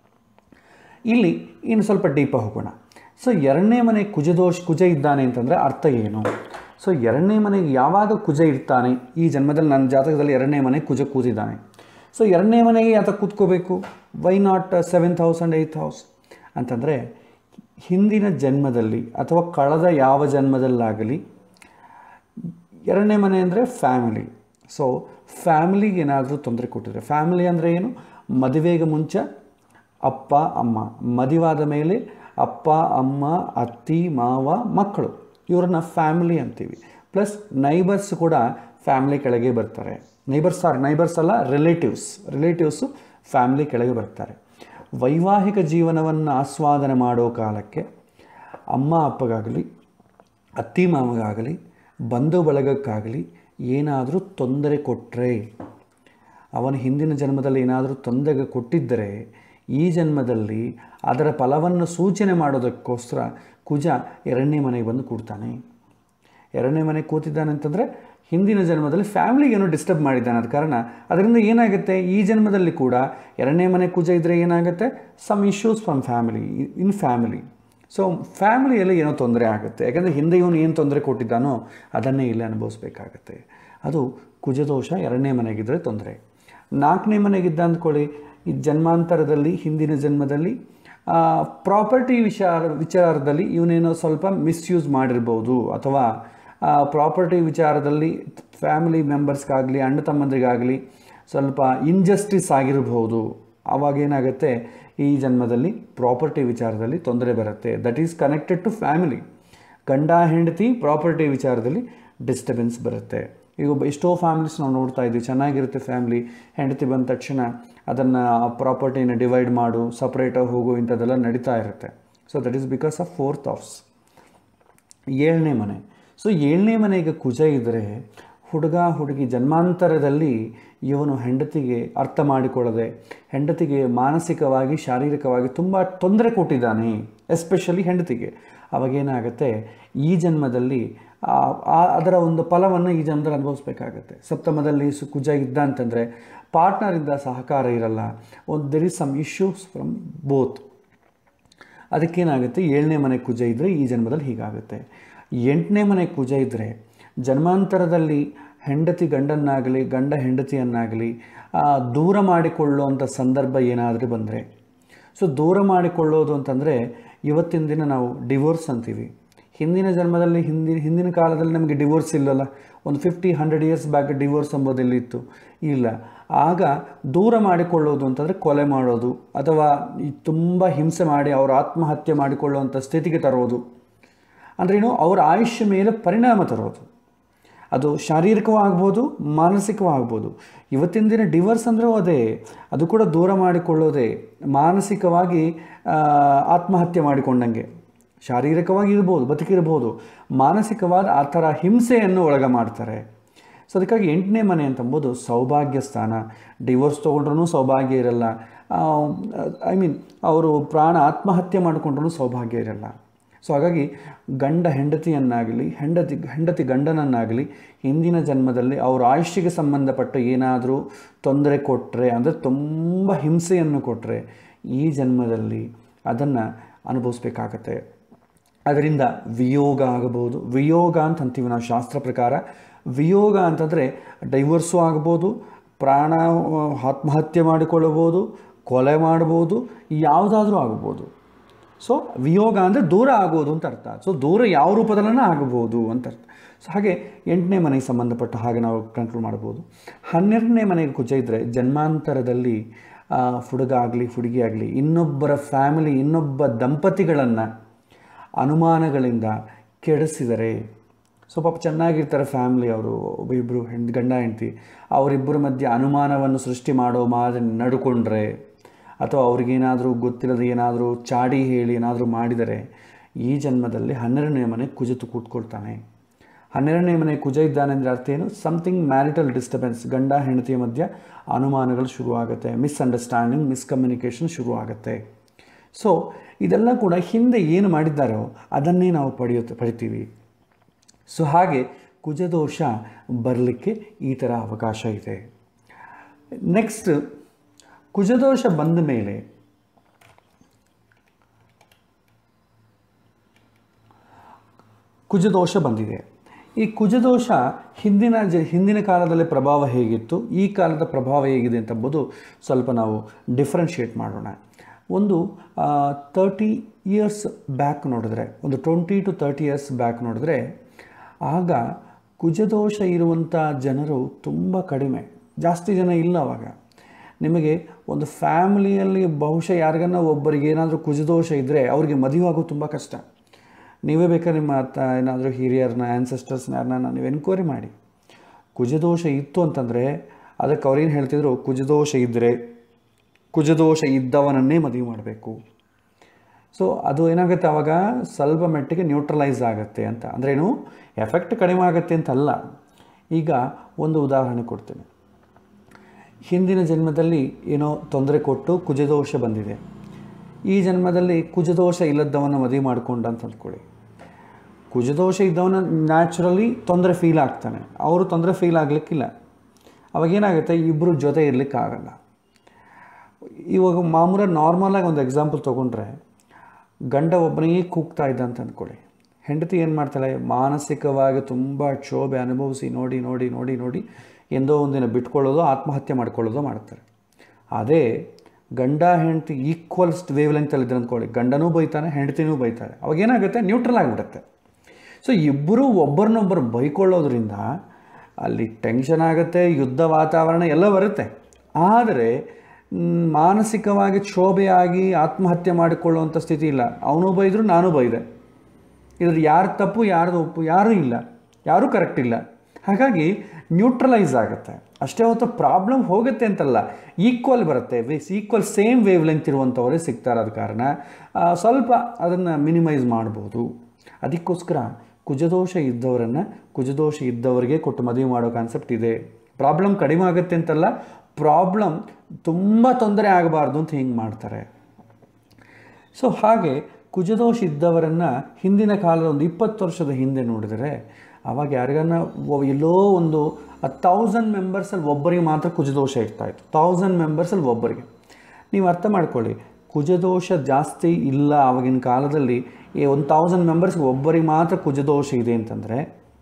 ಇಲ್ಲಿ ಇನ್ನು ಸ್ವಲ್ಪ ಡೀಪಾಗಿ ಹೋಗೋಣ ಸೊ ಎರಡನೇ ಮನೆ ಕುಜದೋಷ ಕುಜ ಇದ್ದಾನೆ ಅಂತಂದರೆ ಅರ್ಥ ಏನು ಸೊ ಎರಡನೇ ಮನೆಗೆ ಯಾವಾಗ ಕುಜ ಇರ್ತಾನೆ ಈ ಜನ್ಮದಲ್ಲಿ ನನ್ನ ಜಾತಕದಲ್ಲಿ ಎರಡನೇ ಮನೆ ಕುಜ ಕೂತಿದ್ದಾನೆ ಸೊ ಎರಡನೇ ಮನೆಗೆ ಯಾತ ಕೂತ್ಕೋಬೇಕು why not seventh house and eighth house ಅಂತಂದರೆ ಹಿಂದಿನ ಜನ್ಮದಲ್ಲಿ ಅಥವಾ ಕಳೆದ ಯಾವ ಜನ್ಮದಲ್ಲಾಗಲಿ ಎರಡನೇ ಮನೆ ಅಂದರೆ ಫ್ಯಾಮಿಲಿ ಸೊ ಫ್ಯಾಮಿಲಿಗೆ ಏನಾದರೂ ತೊಂದರೆ ಕೊಟ್ಟಿದ್ರೆ ಫ್ಯಾಮಿಲಿ ಅಂದರೆ ಏನು ಮದುವೆಗೆ ಮುಂಚೆ ಅಪ್ಪ ಅಮ್ಮ ಮದುವಾದ ಮೇಲೆ ಅಪ್ಪ ಅಮ್ಮ ಅತ್ತಿ ಮಾವ ಮಕ್ಕಳು ಇವ್ರನ್ನ ಫ್ಯಾಮಿಲಿ ಅಂತೀವಿ ಪ್ಲಸ್ ನೈಬರ್ಸ್ ಕೂಡ ಫ್ಯಾಮಿಲಿ ಕೆಳಗೆ ಬರ್ತಾರೆ ನೈಬರ್ಸ್ ಆರ್ ನೈಬರ್ಸ್ ಅಲ್ಲ ರಿಲೇಟಿವ್ಸ್ ರಿಲೇಟಿವ್ಸು ಫ್ಯಾಮಿಲಿ ಕೆಳಗೆ ಬರ್ತಾರೆ ವೈವಾಹಿಕ ಜೀವನವನ್ನು ಆಸ್ವಾದನೆ ಮಾಡೋ ಕಾಲಕ್ಕೆ ಅಮ್ಮ ಅಪ್ಪಗಾಗಲಿ ಅತ್ತಿ ಮಾಮಗಾಗಲಿ ಬಂಧು ಬಳಗಕ್ಕಾಗಲಿ ಏನಾದರೂ ತೊಂದರೆ ಕೊಟ್ಟರೆ ಅವನ ಹಿಂದಿನ ಜನ್ಮದಲ್ಲಿ ಏನಾದರೂ ತೊಂದರೆ ಕೊಟ್ಟಿದ್ದರೆ ಈ ಜನ್ಮದಲ್ಲಿ ಅದರ ಫಲವನ್ನು ಸೂಚನೆ ಮಾಡೋದಕ್ಕೋಸ್ಕರ ಕುಜ ಎರಡನೇ ಮನೆಗೆ ಬಂದು ಕೂಡ್ತಾನೆ ಎರಡನೇ ಮನೆಗೆ ಕೂತಿದ್ದಾನೆ ಅಂತಂದರೆ ಹಿಂದಿನ ಜನ್ಮದಲ್ಲಿ ಫ್ಯಾಮಿಲಿಗೆ ಏನೋ ಡಿಸ್ಟರ್ಬ್ ಮಾಡಿದ್ದಾನೆ ಅದ ಕಾರಣ ಅದರಿಂದ ಏನಾಗುತ್ತೆ ಈ ಜನ್ಮದಲ್ಲಿ ಕೂಡ ಎರಡನೇ ಮನೆ ಕುಜ ಇದ್ದರೆ ಏನಾಗುತ್ತೆ some issues from family in family so ಫ್ಯಾಮಿಲಿಯಲ್ಲಿ ಏನೋ ತೊಂದರೆ ಆಗುತ್ತೆ ಯಾಕಂದರೆ ಹಿಂದೆ ಇವನು ಏನು ತೊಂದರೆ ಕೊಟ್ಟಿದ್ದಾನೋ ಅದನ್ನೇ ಇಲ್ಲಿ ಅನುಭವಿಸ್ಬೇಕಾಗತ್ತೆ ಅದು ಕುಜದೋಷ ಎರಡನೇ ಮನೆಗಿದ್ದರೆ ತೊಂದರೆ ನಾಲ್ಕನೇ ಮನೆಗಿದ್ದ ಅಂದ್ಕೊಳ್ಳಿ ಈ ಜನ್ಮಾಂತರದಲ್ಲಿ ಹಿಂದಿನ ಜನ್ಮದಲ್ಲಿ ಪ್ರಾಪರ್ಟಿ ವಿಚಾರ ವಿಚಾರದಲ್ಲಿ ಇವನೇನೋ ಸ್ವಲ್ಪ ಮಿಸ್ಯೂಸ್ ಮಾಡಿರ್ಬೋದು ಅಥವಾ ಪ್ರಾಪರ್ಟಿ ವಿಚಾರದಲ್ಲಿ ಫ್ಯಾಮಿಲಿ ಮೆಂಬರ್ಸ್ಗಾಗಲಿ ಅಣ್ಣ ತಮ್ಮಂದ್ರಿಗಾಗಲಿ ಸ್ವಲ್ಪ ಇಂಜಸ್ಟಿಸ್ ಆಗಿರ್ಬೋದು ಆವಾಗ ಏನಾಗುತ್ತೆ ಈ ಜನ್ಮದಲ್ಲಿ ಪ್ರಾಪರ್ಟಿ ವಿಚಾರದಲ್ಲಿ ತೊಂದರೆ ಬರುತ್ತೆ that is connected to family ಗಂಡ ಹೆಂಡತಿ ಪ್ರಾಪರ್ಟಿ ವಿಚಾರದಲ್ಲಿ ಡಿಸ್ಟರ್ಬೆನ್ಸ್ ಬರುತ್ತೆ ಈಗ ಒಬ್ಬ ಎಷ್ಟೋ ಫ್ಯಾಮಿಲೀಸ್ ನಾವು ನೋಡ್ತಾ ಇದ್ದೀವಿ ಚೆನ್ನಾಗಿರುತ್ತೆ ಫ್ಯಾಮಿಲಿ ಹೆಂಡತಿ ಬಂದ ತಕ್ಷಣ ಅದನ್ನು ಪ್ರಾಪರ್ಟಿನ ಡಿವೈಡ್ ಮಾಡು ಸಪ್ರೇಟಾಗಿ ಹೋಗು ಇಂಥದ್ದೆಲ್ಲ ನಡೀತಾ ಇರುತ್ತೆ so that is because of fourth house ಏಳನೇ ಮನೆ ಸೊ ಏಳನೇ ಮನೆಗೆ ಕುಜ ಇದ್ದರೆ ಹುಡುಗ ಹುಡುಗಿ ಜನ್ಮಾಂತರದಲ್ಲಿ ಇವನು ಹೆಂಡತಿಗೆ ಅರ್ಥ ಮಾಡಿಕೊಳ್ಳದೆ ಹೆಂಡತಿಗೆ ಮಾನಸಿಕವಾಗಿ ಶಾರೀರಿಕವಾಗಿ ತುಂಬ ತೊಂದರೆ ಕೊಟ್ಟಿದ್ದಾನೆ ಎಸ್ಪೆಷಲಿ ಹೆಂಡತಿಗೆ ಅವಾಗೇನಾಗುತ್ತೆ ಈ ಜನ್ಮದಲ್ಲಿ ಅದರ ಒಂದು ಫಲವನ್ನು ಈ ಜನ್ಮದಲ್ಲಿ ಅನುಭವಿಸ್ಬೇಕಾಗತ್ತೆ ಸಪ್ತಮದಲ್ಲಿ ಸು ಕುಜ ಇದ್ದ ಅಂತಂದರೆ ಪಾರ್ಟ್ನರಿಂದ ಸಹಕಾರ ಇರಲ್ಲ ಒಂದು there is some issues from both ಅದಕ್ಕೇನಾಗುತ್ತೆ ಏಳನೇ ಮನೆ ಕುಜ ಇದ್ದರೆ ಈ ಜನ್ಮದಲ್ಲಿ ಹೀಗಾಗುತ್ತೆ ಎಂಟನೇ ಮನೆ ಕುಜ ಇದ್ದರೆ ಜನ್ಮಾಂತರದಲ್ಲಿ ಹೆಂಡತಿ ಗಂಡನ್ನಾಗಲಿ ಗಂಡ ಹೆಂಡತಿಯನ್ನಾಗಲಿ ದೂರ ಮಾಡಿಕೊಳ್ಳುವಂಥ ಸಂದರ್ಭ ಏನಾದರೂ ಬಂದರೆ ಸೊ ದೂರ ಮಾಡಿಕೊಳ್ಳೋದು ಅಂತಂದರೆ ಇವತ್ತಿನ ದಿನ ನಾವು ಡಿವೋರ್ಸ್ ಅಂತೀವಿ ಹಿಂದಿನ ಜನ್ಮದಲ್ಲಿ ಹಿಂದಿನ ಹಿಂದಿನ ಕಾಲದಲ್ಲಿ ನಮಗೆ ಡಿವೋರ್ಸ್ ಇಲ್ಲಲ್ಲ ಒಂದು fifty hundred years back divorce ಎಂಬುದೆಲ್ಲಿತ್ತು ಇಲ್ಲ ಆಗ ದೂರ ಮಾಡಿಕೊಳ್ಳೋದು ಅಂತಂದರೆ ಕೊಲೆ ಮಾಡೋದು ಅಥವಾ ಈ ತುಂಬ ಹಿಂಸೆ ಮಾಡಿ ಅವರು ಆತ್ಮಹತ್ಯೆ ಮಾಡಿಕೊಳ್ಳುವಂಥ ಸ್ಥಿತಿಗೆ ತರೋದು ಅಂದ್ರೇನು ಅವರ ಆಯುಷ್ಯ ಮೇಲೆ ಪರಿಣಾಮ ತರೋದು ಅದು ಶಾರೀರಿಕವಾಗ್ಬೋದು ಮಾನಸಿಕವಾಗ್ಬೋದು ಇವತ್ತಿನ ದಿನ ಡಿವರ್ಸ್ ಅಂದರೂ ಅದೇ ಅದು ಕೂಡ ದೂರ ಮಾಡಿಕೊಳ್ಳೋದೇ ಮಾನಸಿಕವಾಗಿ ಆ, ಆತ್ಮಹತ್ಯೆ ಮಾಡಿಕೊಂಡಂಗೆ ಶಾರೀರಿಕವಾಗಿ ಇರ್ಬೋದು ಬದುಕಿರ್ಬೋದು ಮಾನಸಿಕವಾದ ಆ ಥರ ಹಿಂಸೆಯನ್ನು ಒಳಗ ಮಾಡ್ತಾರೆ ಸೊ ಅದಕ್ಕಾಗಿ ಎಂಟನೇ ಮನೆ ಅಂತಂಬೋದು ಸೌಭಾಗ್ಯ ಸ್ಥಾನ ಡಿವೋರ್ಸ್ ತೊಗೊಂಡ್ರೂ ಸೌಭಾಗ್ಯ ಇರಲ್ಲ ಐ ಮೀನ್ ಅವರು ಪ್ರಾಣ ಆತ್ಮಹತ್ಯೆ ಮಾಡಿಕೊಂಡ್ರೂ ಸೌಭಾಗ್ಯ ಇರಲ್ಲ ಸೊ ಹಾಗಾಗಿ ಗಂಡ ಹೆಂಡತಿಯನ್ನಾಗಲಿ ಹೆಂಡತಿ ಹೆಂಡತಿ ಗಂಡನನ್ನಾಗಲಿ ಹಿಂದಿನ ಜನ್ಮದಲ್ಲಿ ಅವರ ಆಯುಷ್ಯಕ್ಕೆ ಸಂಬಂಧಪಟ್ಟ ಏನಾದರೂ ತೊಂದರೆ ಕೊಟ್ಟರೆ ಅಂದರೆ ತುಂಬ ಹಿಂಸೆಯನ್ನು ಕೊಟ್ಟರೆ ಈ ಜನ್ಮದಲ್ಲಿ ಅದನ್ನು ಅನುಭವಿಸ್ಬೇಕಾಗತ್ತೆ ಅದರಿಂದ ವಿಯೋಗ ಆಗಬಹುದು ವಿಯೋಗ ಅಂತ ಅಂತೀವಿ ನಾವು ಶಾಸ್ತ್ರ ಪ್ರಕಾರ ವಿಯೋಗ ಅಂತಂದರೆ ಡೈವರ್ಸು ಆಗ್ಬೋದು ಪ್ರಾಣ ಆ, ಆತ್ಮಹತ್ಯೆ ಮಾಡಿಕೊಳ್ಳಬಹುದು ಕೊಲೆ ಮಾಡ್ಬೋದು ಯಾವುದಾದ್ರೂ ಆಗ್ಬೋದು ಸೊ ವಿಯೋಗ ಅಂದರೆ ದೂರ ಆಗೋದು ಅಂತ ಅರ್ಥ ಸೊ ದೂರ ಯಾವ ರೂಪದಲ್ಲೂ ಆಗಬಹುದು ಅಂತ ಅರ್ಥ ಸೊ ಹಾಗೆ ಎಂಟನೇ ಮನೆಗೆ ಸಂಬಂಧಪಟ್ಟ ಹಾಗೆ ನಾವು ಕಂಟ್ರೋಲ್ ಮಾಡ್ಬೋದು ಹನ್ನೆರಡನೇ ಮನೆಗೆ ಕುಜ ಇದ್ದರೆ ಜನ್ಮಾಂತರದಲ್ಲಿ ಆ, ಹುಡುಗ ಆಗಲಿ ಹುಡುಗಿ ಆಗಲಿ ಇನ್ನೊಬ್ಬರ ಫ್ಯಾಮಿಲಿ ಇನ್ನೊಬ್ಬ ದಂಪತಿಗಳನ್ನು ಅನುಮಾನಗಳಿಂದ ಕೆಡಿಸಿದರೆ ಸೊ ಪಾಪ ಚೆನ್ನಾಗಿರ್ತಾರೆ ಫ್ಯಾಮ್ಲಿ ಅವರು ಇಬ್ಬರು ಹೆಣ್ ಗಂಡ ಹೆಂಡತಿ ಅವರಿಬ್ಬರ ಮಧ್ಯೆ ಅನುಮಾನವನ್ನು ಸೃಷ್ಟಿ ಮಾಡೋ ಮಾದರಿ ನಡ್ಕೊಂಡ್ರೆ ಅಥವಾ ಅವ್ರಿಗೇನಾದರೂ ಗೊತ್ತಿಲ್ಲದೆ ಏನಾದರೂ ಚಾಡಿ ಹೇಳಿ ಏನಾದರೂ ಮಾಡಿದರೆ ಈ ಜನ್ಮದಲ್ಲಿ ಹನ್ನೆರಡನೇ ಮನೆ ಕುಜಿತು ಕೂತ್ಕೊಳ್ತಾನೆ ಹನ್ನೆರಡನೇ ಮನೆ ಕುಜ ಇದ್ದಾನೆ ಅಂದರೆ ಅರ್ಥ ಏನು ಸಮಥಿಂಗ್ ಮ್ಯಾರಿಟಲ್ ಡಿಸ್ಟರ್ಬೆನ್ಸ್ ಗಂಡ ಹೆಂಡತಿಯ ಮಧ್ಯ ಅನುಮಾನಗಳು ಶುರುವಾಗುತ್ತೆ ಮಿಸ್ಅಂಡರ್ಸ್ಟ್ಯಾಂಡಿಂಗ್ ಮಿಸ್ಕಮ್ಯುನಿಕೇಷನ್ ಶುರುವಾಗುತ್ತೆ ಸೊ ಇದೆಲ್ಲ ಕೂಡ ಹಿಂದೆ ಏನು ಮಾಡಿದ್ದಾರೋ ಅದನ್ನೇ ನಾವು ಪಡೆಯುತ್ತೆ ಪಡಿತೀವಿ ಸೊ ಹಾಗೆ ಕುಜದೋಷ ಬರಲಿಕ್ಕೆ ಈ ಥರ ಅವಕಾಶ ಇದೆ ನೆಕ್ಸ್ಟ್ ಕುಜದೋಷ ಬಂದ ಮೇಲೆ ಕುಜದೋಷ ಬಂದಿದೆ ಈ ಕುಜದೋಷ ಹಿಂದಿನ ಜ ಹಿಂದಿನ ಕಾಲದಲ್ಲಿ ಪ್ರಭಾವ ಹೇಗಿತ್ತು ಈ ಕಾಲದ ಪ್ರಭಾವ ಹೇಗಿದೆ ಅಂತಂಬುದು ಸ್ವಲ್ಪ ನಾವು ಡಿಫ್ರೆನ್ಷಿಯೇಟ್ ಮಾಡೋಣ ಒಂದು ತರ್ಟಿ ಇಯರ್ಸ್ ಬ್ಯಾಕ್ ನೋಡಿದ್ರೆ ಒಂದು twenty to thirty years back ನೋಡಿದ್ರೆ ಆಗ ಕುಜದೋಷ ಇರುವಂಥ ಜನರು ತುಂಬ ಕಡಿಮೆ ಜಾಸ್ತಿ ಜನ ಇಲ್ಲ ಅವಾಗ ನಿಮಗೆ ಒಂದು ಫ್ಯಾಮಿಲಿಯಲ್ಲಿ ಬಹುಶಃ ಯಾರಿಗನ್ನ ಒಬ್ಬರಿಗೆ ಏನಾದರೂ ಕುಜದೋಷ ಇದ್ದರೆ ಅವ್ರಿಗೆ ಮದುವೆ ಆಗೋದು ತುಂಬ ಕಷ್ಟ ನೀವೇ ಬೇಕಾದ್ರೆ ನಿಮ್ಮ ತ ಏನಾದರೂ ಹಿರಿಯರನ್ನ ಆ್ಯನ್ಸೆಸ್ಟರ್ಸ್ನ ಯಾರನ್ನ ನೀವು ಎನ್ಕ್ವೈರಿ ಮಾಡಿ ಕುಜದೋಷ ಇತ್ತು ಅಂತಂದರೆ ಅದಕ್ಕೆ ಅವ್ರೇನು ಹೇಳ್ತಿದ್ರು ಕುಜದೋಷ ಇದ್ದರೆ ಕುಜದೋಷ ಇದ್ದವನನ್ನೇ ಮದುವೆ ಮಾಡಬೇಕು ಸೊ ಅದು ಏನಾಗುತ್ತೆ ಆವಾಗ ಸ್ವಲ್ಪ ಮಟ್ಟಿಗೆ ನ್ಯೂಟ್ರಲೈಸ್ ಆಗುತ್ತೆ ಅಂತ ಅಂದ್ರೇನು ಎಫೆಕ್ಟ್ ಕಡಿಮೆ ಆಗುತ್ತೆ ಅಂತಲ್ಲ ಈಗ ಒಂದು ಉದಾಹರಣೆ ಕೊಡ್ತೀನಿ ಹಿಂದಿನ ಜನ್ಮದಲ್ಲಿ ಏನೋ ತೊಂದರೆ ಕೊಟ್ಟು ಕುಜದೋಷ ಬಂದಿದೆ ಈ ಜನ್ಮದಲ್ಲಿ ಕುಜದೋಷ ಇಲ್ಲದವನ್ನ ಮದುವೆ ಮಾಡ್ಕೊಂಡ ಅಂತ ಅಂದ್ಕೊಳ್ಳಿ ಕುಜದೋಷ ಇದ್ದವನ ನ್ಯಾಚುರಲಿ ತೊಂದರೆ ಫೀಲ್ ಆಗ್ತಾನೆ ಅವರು ತೊಂದರೆ ಫೀಲ್ ಆಗಲಿಕ್ಕಿಲ್ಲ ಅವಾಗ ಏನಾಗುತ್ತೆ ಇಬ್ಬರು ಜೊತೆ ಇರಲಿಕ್ಕಾಗಲ್ಲ ಇವಾಗ ಮಾಮೂಲ ನಾರ್ಮಲಾಗಿ ಒಂದು ಎಕ್ಸಾಂಪಲ್ ತೊಗೊಂಡ್ರೆ ಗಂಡ ಒಬ್ಬನಿಗೆ ಕೂಗ್ತಾ ಇದ್ದ ಅಂತ ಅಂದ್ಕೊಳ್ಳಿ ಹೆಂಡತಿ ಏನು ಮಾಡ್ತಾಳೆ ಮಾನಸಿಕವಾಗಿ ತುಂಬ ಕ್ಷೋಭೆ ಅನುಭವಿಸಿ ನೋಡಿ ನೋಡಿ ನೋಡಿ ನೋಡಿ ಎಂದೋ ಒಂದಿನ ಬಿಟ್ಕೊಳ್ಳೋದು ಆತ್ಮಹತ್ಯೆ ಮಾಡ್ಕೊಳ್ಳೋದು ಮಾಡ್ತಾರೆ ಅದೇ ಗಂಡ ಹೆಂಡತಿ ಈಕ್ವಲ್ಸ್ ವೇವ್ ಲೆಂತಲ್ಲಿದ್ದಾರೆ ಅಂದ್ಕೊಳ್ಳಿ ಗಂಡನೂ ಬೈತಾನೆ ಹೆಂಡತಿನೂ ಬೈತಾರೆ ಅವಾಗ ಏನಾಗುತ್ತೆ ನ್ಯೂಟ್ರಲ್ ಆಗಿಬಿಡುತ್ತೆ ಸೊ ಇಬ್ಬರು ಒಬ್ಬರನ್ನೊಬ್ಬರು ಬೈಕೊಳ್ಳೋದ್ರಿಂದ ಅಲ್ಲಿ ಟೆನ್ಷನ್ ಆಗುತ್ತೆ ಯುದ್ಧ ವಾತಾವರಣ ಎಲ್ಲ ಬರುತ್ತೆ ಆದರೆ ಮ್, ಮಾನಸಿಕವಾಗಿ ಕ್ಷೋಭೆಯಾಗಿ ಆತ್ಮಹತ್ಯೆ ಮಾಡಿಕೊಳ್ಳುವಂಥ ಸ್ಥಿತಿ ಇಲ್ಲ ಅವನು ಬೈದರು ನಾನು ಬೈದೆ ಇದ್ರ ಯಾರು ತಪ್ಪು ಯಾರ್ದು ಒಪ್ಪು ಯಾರೂ ಇಲ್ಲ ಯಾರೂ ಕರೆಕ್ಟ್ ಇಲ್ಲ ಹಾಗಾಗಿ ನ್ಯೂಟ್ರಲೈಸ್ ಆಗುತ್ತೆ ಅಷ್ಟೇ ಹೊತ್ತು ಪ್ರಾಬ್ಲಮ್ ಹೋಗುತ್ತೆ ಅಂತಲ್ಲ ಈಕ್ವಲ್ ಬರುತ್ತೆ ways equal same wavelength ಇರುವಂಥವರೇ ಸಿಗ್ತಾರೆ ಆದ ಕಾರಣ ಆ, ಸ್ವಲ್ಪ ಅದನ್ನು ಮಿನಿಮೈಸ್ ಮಾಡ್ಬೋದು ಅದಕ್ಕೋಸ್ಕರ ಕುಜದೋಷ ಇದ್ದವರನ್ನು ಕುಜದೋಷ ಇದ್ದವರಿಗೆ ಕೊಟ್ಟು ಮದುವೆ ಮಾಡೋ ಕಾನ್ಸೆಪ್ಟ್ ಇದೆ ಪ್ರಾಬ್ಲಮ್ ಕಡಿಮೆ ಆಗುತ್ತೆ ಅಂತಲ್ಲ ಪ್ರಾಬ್ಲಮ್ ತುಂಬ ತೊಂದರೆ ಆಗಬಾರ್ದು ಅಂತ ಹಿಂಗೆ ಮಾಡ್ತಾರೆ ಸೊ ಹಾಗೆ ಕುಜದೋಷ ಇದ್ದವರನ್ನು ಹಿಂದಿನ ಕಾಲದ ಒಂದು ಇಪ್ಪತ್ತು ವರ್ಷದ ಹಿಂದೆ ನೋಡಿದರೆ ಆವಾಗ ಯಾರಿಗನ್ನ ಒ- ಎಲ್ಲೋ ಒಂದು ತೌಸಂಡ್ ಮೆಂಬರ್ಸಲ್ಲಿ ಒಬ್ಬರಿಗೆ ಮಾತ್ರ ಕುಜದೋಷ ಇರ್ತಾಯಿತ್ತು ತೌಸಂಡ್ ಮೆಂಬರ್ಸಲ್ಲಿ ಒಬ್ಬರಿಗೆ ನೀವು ಅರ್ಥ ಮಾಡ್ಕೊಳ್ಳಿ ಕುಜದೋಷ ಜಾಸ್ತಿ ಇಲ್ಲ ಆವಾಗಿನ ಕಾಲದಲ್ಲಿ ಈ ಒಂದು ತೌಸಂಡ್ ಮೆಂಬರ್ಸ್ಗೆ ಒಬ್ಬರಿಗೆ ಮಾತ್ರ ಕುಜದೋಷ ಇದೆ ಅಂತಂದರೆ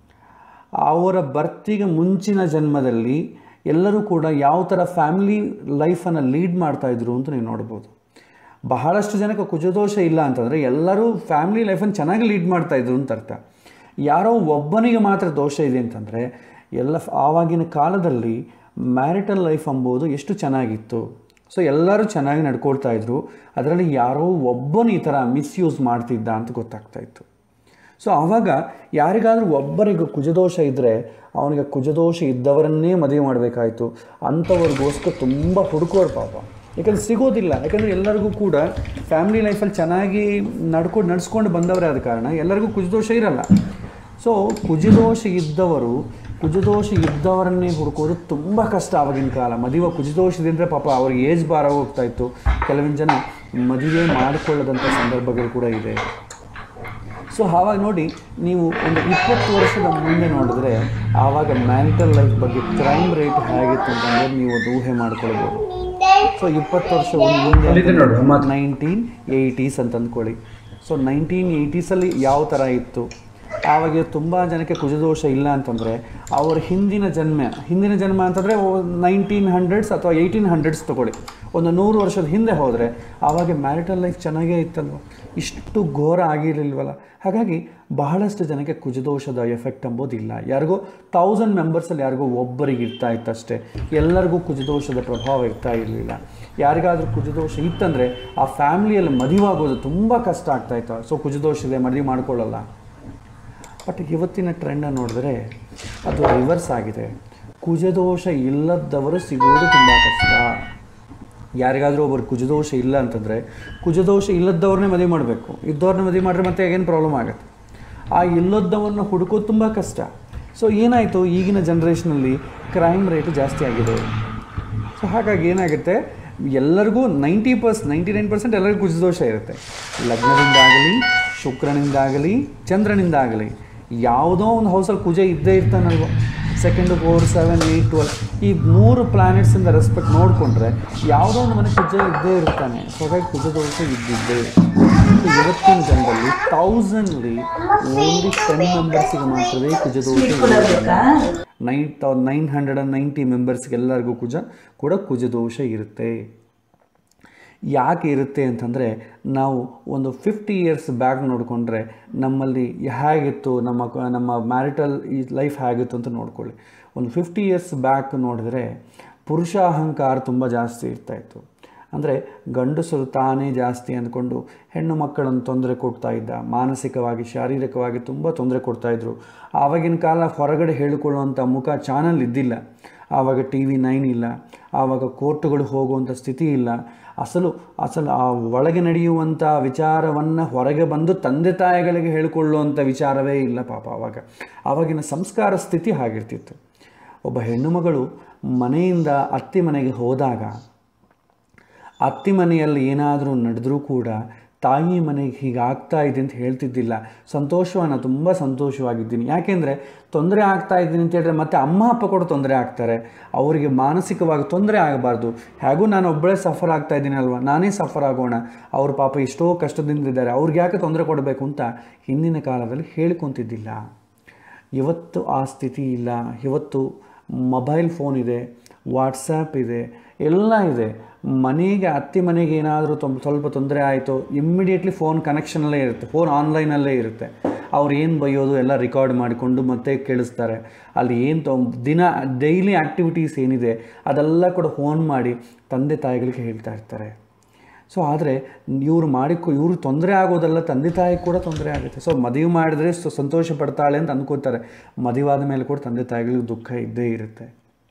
ಅವರ ಬರ್ತಿಗೆ ಮುಂಚಿನ ಜನ್ಮದಲ್ಲಿ ಎಲ್ಲರೂ ಕೂಡ ಯಾವ ಥರ ಫ್ಯಾಮಿಲಿ ಲೈಫನ್ನು ಲೀಡ್ ಮಾಡ್ತಾಯಿದ್ರು ಅಂತ ನೀವು ನೋಡ್ಬೋದು ಬಹಳಷ್ಟು ಜನಕ್ಕೆ ಕುಜದೋಷ ಇಲ್ಲ ಅಂತಂದರೆ ಎಲ್ಲರೂ ಫ್ಯಾಮಿಲಿ ಲೈಫನ್ನು ಚೆನ್ನಾಗಿ ಲೀಡ್ ಮಾಡ್ತಾಯಿದ್ರು ಅಂತ ಅರ್ಥ ಯಾರೋ ಒಬ್ಬನಿಗೆ ಮಾತ್ರ ದೋಷ ಇದೆ ಅಂತಂದರೆ ಎಲ್ಲ ಆವಾಗಿನ ಕಾಲದಲ್ಲಿ ಮ್ಯಾರಿಟಲ್ ಲೈಫ್ ಎಂಬುದು ಎಷ್ಟು ಚೆನ್ನಾಗಿತ್ತು ಸೊ ಎಲ್ಲರೂ ಚೆನ್ನಾಗಿ ನಡ್ಕೊಳ್ತಾ ಇದ್ರು ಅದರಲ್ಲಿ ಯಾರೋ ಒಬ್ಬನು ಈ ಥರ ಮಿಸ್ಯೂಸ್ ಮಾಡ್ತಿದ್ದ ಅಂತ ಗೊತ್ತಾಗ್ತಾ ಇತ್ತು ಸೊ ಆವಾಗ ಯಾರಿಗಾದ್ರೂ ಒಬ್ಬರಿಗೆ ಕುಜದೋಷ ಇದ್ದರೆ ಅವನಿಗೆ ಕುಜದೋಷ ಇದ್ದವರನ್ನೇ ಮದುವೆ ಮಾಡಬೇಕಾಯ್ತು ಅಂಥವ್ರಿಗೋಸ್ಕರ ತುಂಬ ಹುಡುಕೋರು ಪಾಪ ಯಾಕಂದ್ರೆ ಸಿಗೋದಿಲ್ಲ ಯಾಕಂದರೆ ಎಲ್ಲರಿಗೂ ಕೂಡ ಫ್ಯಾಮಿಲಿ ಲೈಫಲ್ಲಿ ಚೆನ್ನಾಗಿ ನಡ್ಕೊಂಡು ನಡ್ಸ್ಕೊಂಡು ಬಂದವರೇ ಆದ ಕಾರಣ ಎಲ್ಲರಿಗೂ ಕುಜದೋಷ ಇರಲ್ಲ ಸೊ ಕುಜದೋಷ ಇದ್ದವರು ಕುಜದೋಷ ಇದ್ದವರನ್ನೇ ಹುಡುಕೋದು ತುಂಬ ಕಷ್ಟ ಆವಾಗಿನ ಕಾಲ ಮದುವೆ ಕುಜದೋಷದಿಂದ ಪಾಪ ಅವ್ರಿಗೆ ಏಜ್ ಬಾರ ಹೋಗ್ತಾ ಇತ್ತು ಕೆಲವೊಂದು ಜನ ಮದುವೆ ಮಾಡಿಕೊಳ್ಳದಂಥ ಸಂದರ್ಭಗಳು ಕೂಡ ಇದೆ ಸೊ ಆವಾಗ ನೋಡಿ ನೀವು ಒಂದು ಇಪ್ಪತ್ತು ವರ್ಷದ ಮುಂದೆ ನೋಡಿದ್ರೆ ಆವಾಗ ಮ್ಯಾರಿಟಲ್ ಲೈಫ್ ಬಗ್ಗೆ ಕ್ರೈಮ್ ರೇಟ್ ಹೇಗಿತ್ತು ಅಂತಂದ್ರೆ ನೀವು ಒಂದು ಊಹೆ ಮಾಡ್ಕೊಳ್ಬೋದು ಸೊ ಇಪ್ಪತ್ತು ವರ್ಷ ಮುಂದೆ ನೈನ್ಟೀನ್ ಏಯ್ಟೀಸ್ ಅಂತ ಅಂದ್ಕೊಳ್ಳಿ ಸೊ ನೈನ್ಟೀನ್ ಏಯ್ಟೀಸಲ್ಲಿ ಯಾವ ಥರ ಇತ್ತು ಆವಾಗ ತುಂಬ ಜನಕ್ಕೆ ಕುಜದೋಷ ಇಲ್ಲ ಅಂತಂದರೆ ಅವ್ರ ಹಿಂದಿನ ಜನ್ಮ ಹಿಂದಿನ ಜನ್ಮ ಅಂತಂದರೆ ನೈನ್ಟೀನ್ ಹಂಡ್ರೆಡ್ಸ್ ಅಥವಾ ಏಯ್ಟೀನ್ ಹಂಡ್ರೆಡ್ಸ್ ತೊಗೊಳ್ಳಿ ಒಂದು ನೂರು ವರ್ಷದ ಹಿಂದೆ ಹೋದರೆ ಆವಾಗ ಮ್ಯಾರಿಟಲ್ ಲೈಫ್ ಚೆನ್ನಾಗೇ ಇತ್ತಲ್ವ ಇಷ್ಟು ಘೋರ ಆಗಿರಲಿಲ್ವಲ್ಲ ಹಾಗಾಗಿ ಬಹಳಷ್ಟು ಜನಕ್ಕೆ ಕುಜದೋಷದ ಎಫೆಕ್ಟ್ ಎಂಬುದಿಲ್ಲ ಯಾರಿಗೋ ತೌಸಂಡ್ ಮೆಂಬರ್ಸಲ್ಲಿ ಯಾರಿಗೋ ಒಬ್ಬರಿಗೆ ಇರ್ತಾ ಇತ್ತಷ್ಟೇ ಎಲ್ಲರಿಗೂ ಕುಜದೋಷದ ಪ್ರಭಾವ ಇರ್ತಾ ಇರಲಿಲ್ಲ ಯಾರಿಗಾದರೂ ಕುಜದೋಷ ಇತ್ತಂದರೆ ಆ ಫ್ಯಾಮಿಲಿಯಲ್ಲಿ ಮದುವಾಗೋದು ತುಂಬ ಕಷ್ಟ ಆಗ್ತಾ ಇತ್ತು ಸೊ ಕುಜದೋಷ ಇದೆ ಮದುವೆ ಮಾಡ್ಕೊಳ್ಳಲ್ಲ ಬಟ್ ಇವತ್ತಿನ ಟ್ರೆಂಡ್ ನೋಡಿದ್ರೆ ಅದು ರಿವರ್ಸ್ ಆಗಿದೆ ಕುಜದೋಷ ಇಲ್ಲದವರು ಸಿಗೋದು ತುಂಬ ಕಷ್ಟ ಯಾರಿಗಾದರೂ ಒಬ್ಬರು ಕುಜದೋಷ ಇಲ್ಲ ಅಂತಂದರೆ ಕುಜದೋಷ ಇಲ್ಲದವ್ರನ್ನೇ ಮದುವೆ ಮಾಡಬೇಕು ಇದ್ದವ್ರನ್ನ ಮದುವೆ ಮಾಡಿದ್ರೆ ಮತ್ತೆ ಏನು ಪ್ರಾಬ್ಲಮ್ ಆಗುತ್ತೆ ಆ ಇಲ್ಲದವನ್ನು ಹುಡುಕೋದು ತುಂಬ ಕಷ್ಟ ಸೊ ಏನಾಯಿತು ಈಗಿನ ಜನ್ರೇಷನಲ್ಲಿ ಕ್ರೈಮ್ ರೇಟ್ ಜಾಸ್ತಿ ಆಗಿದೆ ಸೊ ಹಾಗಾಗಿ ಏನಾಗುತ್ತೆ ಎಲ್ಲರಿಗೂ ninety per ninety nine percent ಎಲ್ಲರಿಗೂ ಕುಜದೋಷ ಇರುತ್ತೆ ಲಗ್ನದಿಂದಾಗಲಿ ಶುಕ್ರನಿಂದಾಗಲಿ ಚಂದ್ರನಿಂದಾಗಲಿ ಯಾವುದೋ ಒಂದು ಹೌಸಲ್ಲಿ ಕುಜ ಇದ್ದೇ ಇರ್ತಾನಲ್ವ second four seven eight twelve ಈ ಮೂರು ಪ್ಲಾನೆಟ್ಸಿಂದ ರೆಸ್ಪೆಕ್ಟ್ ನೋಡಿಕೊಂಡ್ರೆ ಯಾವುದೋ ಒಂದು ಮನೆ ಕುಜ ಇದ್ದೇ ಇರ್ತಾನೆ ಸೊ ಹಾಗಾಗಿ ಕುಜದೋಷ ಇದ್ದಿದ್ದೇ ಸೊ ಇವತ್ತಿನ ಜನರಲ್ಲಿ ತೌಸಂಡ್ಲಿ ಓನ್ಲಿ ಟೆನ್ ಮೆಂಬರ್ಸಿಗೆ ಮಾತ್ರವೇ ಕುಜದೋಷ ಇರೋದಿಲ್ಲ. ನೈನ್ ತೌ ನೈನ್ ಹಂಡ್ರೆಡ್ ಆ್ಯಂಡ್ ನೈಂಟಿ ಮೆಂಬರ್ಸ್ಗೆಲ್ಲರಿಗೂ ಕುಜ ಕೂಡ ಕುಜದೋಷ ಇರುತ್ತೆ ಯಾಕೆ ಇರುತ್ತೆ ಅಂತಂದರೆ ನಾವು ಒಂದು ಫಿಫ್ಟಿ ಇಯರ್ಸ್ ಬ್ಯಾಕ್ ನೋಡಿಕೊಂಡ್ರೆ ನಮ್ಮಲ್ಲಿ ಹೇಗಿತ್ತು ನಮ್ಮ ಕ- ನಮ್ಮ ಮ್ಯಾರಿಟಲ್ ಈ ಲೈಫ್ ಹೇಗಿತ್ತು ಅಂತ ನೋಡ್ಕೊಳ್ಳಿ ಒಂದು ಫಿಫ್ಟಿ ಇಯರ್ಸ್ ಬ್ಯಾಕ್ ನೋಡಿದ್ರೆ ಪುರುಷ ಅಹಂಕಾರ ತುಂಬ ಜಾಸ್ತಿ ಇರ್ತಾಯಿತ್ತು ಅಂದರೆ ಗಂಡಸರು ತಾನೇ ಜಾಸ್ತಿ ಅಂದ್ಕೊಂಡು ಹೆಣ್ಣು ಮಕ್ಕಳನ್ನು ತೊಂದರೆ ಕೊಡ್ತಾ ಇದ್ದ ಮಾನಸಿಕವಾಗಿ ಶಾರೀರಿಕವಾಗಿ ತುಂಬ ತೊಂದರೆ ಕೊಡ್ತಾಯಿದ್ರು ಆವಾಗಿನ ಕಾಲ ಹೊರಗಡೆ ಹೇಳಿಕೊಳ್ಳುವಂಥ ಮುಖ ಚಾನಲ್ ಇದ್ದಿಲ್ಲ ಆವಾಗ ಟಿ ವಿ ನೈನ್ ಇಲ್ಲ ಆವಾಗ ಕೋರ್ಟ್ಗಳು ಹೋಗುವಂಥ ಸ್ಥಿತಿ ಇಲ್ಲ ಅಸಲು ಅಸಲು ಆ ಒಳಗೆ ನಡೆಯುವಂಥ ವಿಚಾರವನ್ನು ಹೊರಗೆ ಬಂದು ತಂದೆ ತಾಯಿಗಳಿಗೆ ಹೇಳಿಕೊಳ್ಳುವಂಥ ವಿಚಾರವೇ ಇಲ್ಲ ಪಾಪ ಆವಾಗ ಆವಾಗಿನ ಸಂಸ್ಕಾರ ಸ್ಥಿತಿ ಹಾಗಿರ್ತಿತ್ತು ಒಬ್ಬ ಹೆಣ್ಣು ಮಗಳು ಮನೆಯಿಂದ ಅತ್ತಿ ಮನೆಗೆ ಹೋದಾಗ ಅತ್ತಿ ಮನೆಯಲ್ಲಿ ಏನಾದರೂ ನಡೆದರೂ ಕೂಡ ತಾಯಿ ಮನೆಗೆ ಹೀಗಾಗ್ತಾ ಇದೆ ಅಂತ ಹೇಳ್ತಿದ್ದಿಲ್ಲ ಸಂತೋಷವನ್ನು ತುಂಬ ಸಂತೋಷವಾಗಿದ್ದೀನಿ ಯಾಕೆಂದರೆ ತೊಂದರೆ ಆಗ್ತಾ ಇದ್ದೀನಿ ಅಂತ ಹೇಳಿದ್ರೆ ಮತ್ತೆ ಅಮ್ಮ ಅಪ್ಪ ಕೂಡ ತೊಂದರೆ ಆಗ್ತಾರೆ ಅವರಿಗೆ ಮಾನಸಿಕವಾಗಿ ತೊಂದರೆ ಆಗಬಾರ್ದು ಹೇಗೂ ನಾನು ಒಬ್ಬಳೇ ಸಫರ್ ಆಗ್ತಾ ಇದ್ದೀನಲ್ವ ನಾನೇ ಸಫರ್ ಆಗೋಣ ಅವ್ರ ಪಾಪ ಎಷ್ಟೋ ಕಷ್ಟದಿಂದ ಇದ್ದಾರೆ ಅವ್ರಿಗೆ ಯಾಕೆ ತೊಂದರೆ ಕೊಡಬೇಕು ಅಂತ ಹಿಂದಿನ ಕಾಲದಲ್ಲಿ ಹೇಳ್ಕೊತಿದ್ದಿಲ್ಲ ಇವತ್ತು ಆ ಸ್ಥಿತಿ ಇಲ್ಲ ಇವತ್ತು ಮೊಬೈಲ್ ಫೋನ್ ಇದೆ ವಾಟ್ಸಪ್ ಇದೆ ಎಲ್ಲ ಇದೆ ಮನೆಗೆ ಅತ್ತಿ ಮನೆಗೆ ಏನಾದರೂ ತೊಂ ಸ್ವಲ್ಪ ತೊಂದರೆ ಆಯಿತು ಇಮ್ಮಿಡಿಯೇಟ್ಲಿ ಫೋನ್ ಕನೆಕ್ಷನಲ್ಲೇ ಇರುತ್ತೆ ಫೋನ್ ಆನ್ಲೈನಲ್ಲೇ ಇರುತ್ತೆ ಅವ್ರು ಏನು ಬೈಯೋದು ಎಲ್ಲ ರೆಕಾರ್ಡ್ ಮಾಡಿಕೊಂಡು ಮತ್ತೆ ಕೇಳಿಸ್ತಾರೆ ಅಲ್ಲಿ ಏನು ತೊ ದಿನ ಡೈಲಿ ಆ್ಯಕ್ಟಿವಿಟೀಸ್ ಏನಿದೆ ಅದೆಲ್ಲ ಕೂಡ ಫೋನ್ ಮಾಡಿ ತಂದೆ ತಾಯಿಗಳಿಗೆ ಹೇಳ್ತಾ ಇರ್ತಾರೆ ಸೊ ಆದರೆ ಇವ್ರು ಮಾಡಿ ಇವ್ರು ತೊಂದರೆ ಆಗೋದಲ್ಲ ತಂದೆ ತಾಯಿ ಕೂಡ ತೊಂದರೆ ಆಗುತ್ತೆ ಸೊ ಮದುವೆ ಮಾಡಿದ್ರೆ ಸೊ ಸಂತೋಷ ಪಡ್ತಾಳೆ ಅಂತ ಅಂದ್ಕೋತಾರೆ ಮದುವಾದ ಮೇಲೆ ಕೂಡ ತಂದೆ ತಾಯಿಗಳಿಗೆ ದುಃಖ ಇದ್ದೇ ಇರುತ್ತೆ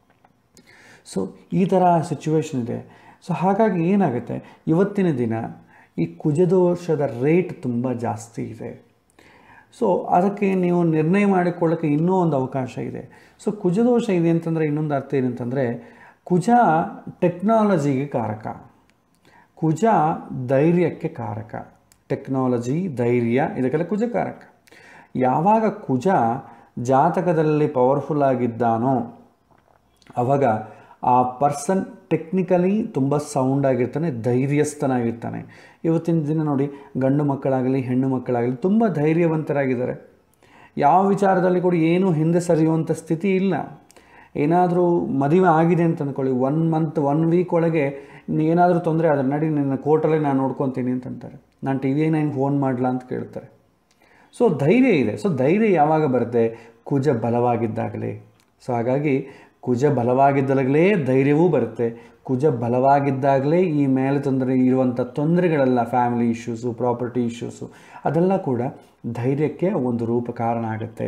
ಸೊ ಈ ಥರ ಸಿಚುವೇಶನ್ ಇದೆ ಸೊ ಹಾಗಾಗಿ ಏನಾಗುತ್ತೆ ಇವತ್ತಿನ ದಿನ ಈ ಕುಜದೋಷದ ರೇಟ್ ತುಂಬ ಜಾಸ್ತಿ ಇದೆ ಸೊ ಅದಕ್ಕೆ ನೀವು ನಿರ್ಣಯ ಮಾಡಿಕೊಳ್ಳೋಕ್ಕೆ ಇನ್ನೂ ಒಂದು ಅವಕಾಶ ಇದೆ ಸೊ ಕುಜದೋಷ ಇದೆ ಅಂತಂದರೆ ಇನ್ನೊಂದು ಅರ್ಥ ಏನಂತಂದರೆ ಕುಜ ಟೆಕ್ನಾಲಜಿಗೆ ಕಾರಕ ಕುಜ ಧೈರ್ಯಕ್ಕೆ ಕಾರಕ ಟೆಕ್ನಾಲಜಿ ಧೈರ್ಯ ಇದಕ್ಕೆಲ್ಲ ಕುಜ ಕಾರಕ ಯಾವಾಗ ಕುಜ ಜಾತಕದಲ್ಲಿ ಪವರ್ಫುಲ್ ಆಗಿದ್ದಾನೋ ಆವಾಗ ಆ ಪರ್ಸನ್ ಟೆಕ್ನಿಕಲಿ ತುಂಬ ಸೌಂಡ್ ಆಗಿರ್ತಾನೆ ಧೈರ್ಯಸ್ಥನಾಗಿರ್ತಾನೆ ಇವತ್ತಿನ ದಿನ ನೋಡಿ ಗಂಡು ಮಕ್ಕಳಾಗಲಿ ಹೆಣ್ಣು ಮಕ್ಕಳಾಗಲಿ ತುಂಬ ಧೈರ್ಯವಂತರಾಗಿದ್ದಾರೆ ಯಾವ ವಿಚಾರದಲ್ಲಿ ಕೂಡ ಏನೂ ಹಿಂದೆ ಸರಿಯುವಂಥ ಸ್ಥಿತಿ ಇಲ್ಲ ಏನಾದರೂ ಮದುವೆ ಆಗಿದೆ ಅಂತ ಅಂದ್ಕೊಳ್ಳಿ ಒನ್ ಮಂತ್ ಒನ್ ವೀಕ್ ಒಳಗೆ ಏನಾದರೂ ತೊಂದರೆ ಆದರೆ ನಡಿ ನಿನ್ನ ಕೋರ್ಟಲ್ಲೇ ನಾನು ನೋಡ್ಕೊತೀನಿ ಅಂತಂತಾರೆ ನಾನು ಟಿ ವಿ ನೈನ್ ಫೋನ್ ಮಾಡಲಾ ಅಂತ ಕೇಳ್ತಾರೆ ಸೊ ಧೈರ್ಯ ಇದೆ ಸೊ ಧೈರ್ಯ ಯಾವಾಗ ಬರುತ್ತೆ ಕುಜ ಬಲವಾಗಿದ್ದಾಗಲೇ ಸೊ ಹಾಗಾಗಿ ಕುಜ ಬಲವಾಗಿದ್ದಾಗಲೇ ಧೈರ್ಯವೂ ಬರುತ್ತೆ ಕುಜ ಬಲವಾಗಿದ್ದಾಗಲೇ ಈ ಮೇಲೆ ತೊಂದರೆ ಇರುವಂಥ ತೊಂದರೆಗಳೆಲ್ಲ ಫ್ಯಾಮಿಲಿ ಇಶ್ಯೂಸು ಪ್ರಾಪರ್ಟಿ ಇಶ್ಯೂಸು ಅದೆಲ್ಲ ಕೂಡ ಧೈರ್ಯಕ್ಕೆ ಒಂದು ರೂಪ ಕಾರಣ ಆಗುತ್ತೆ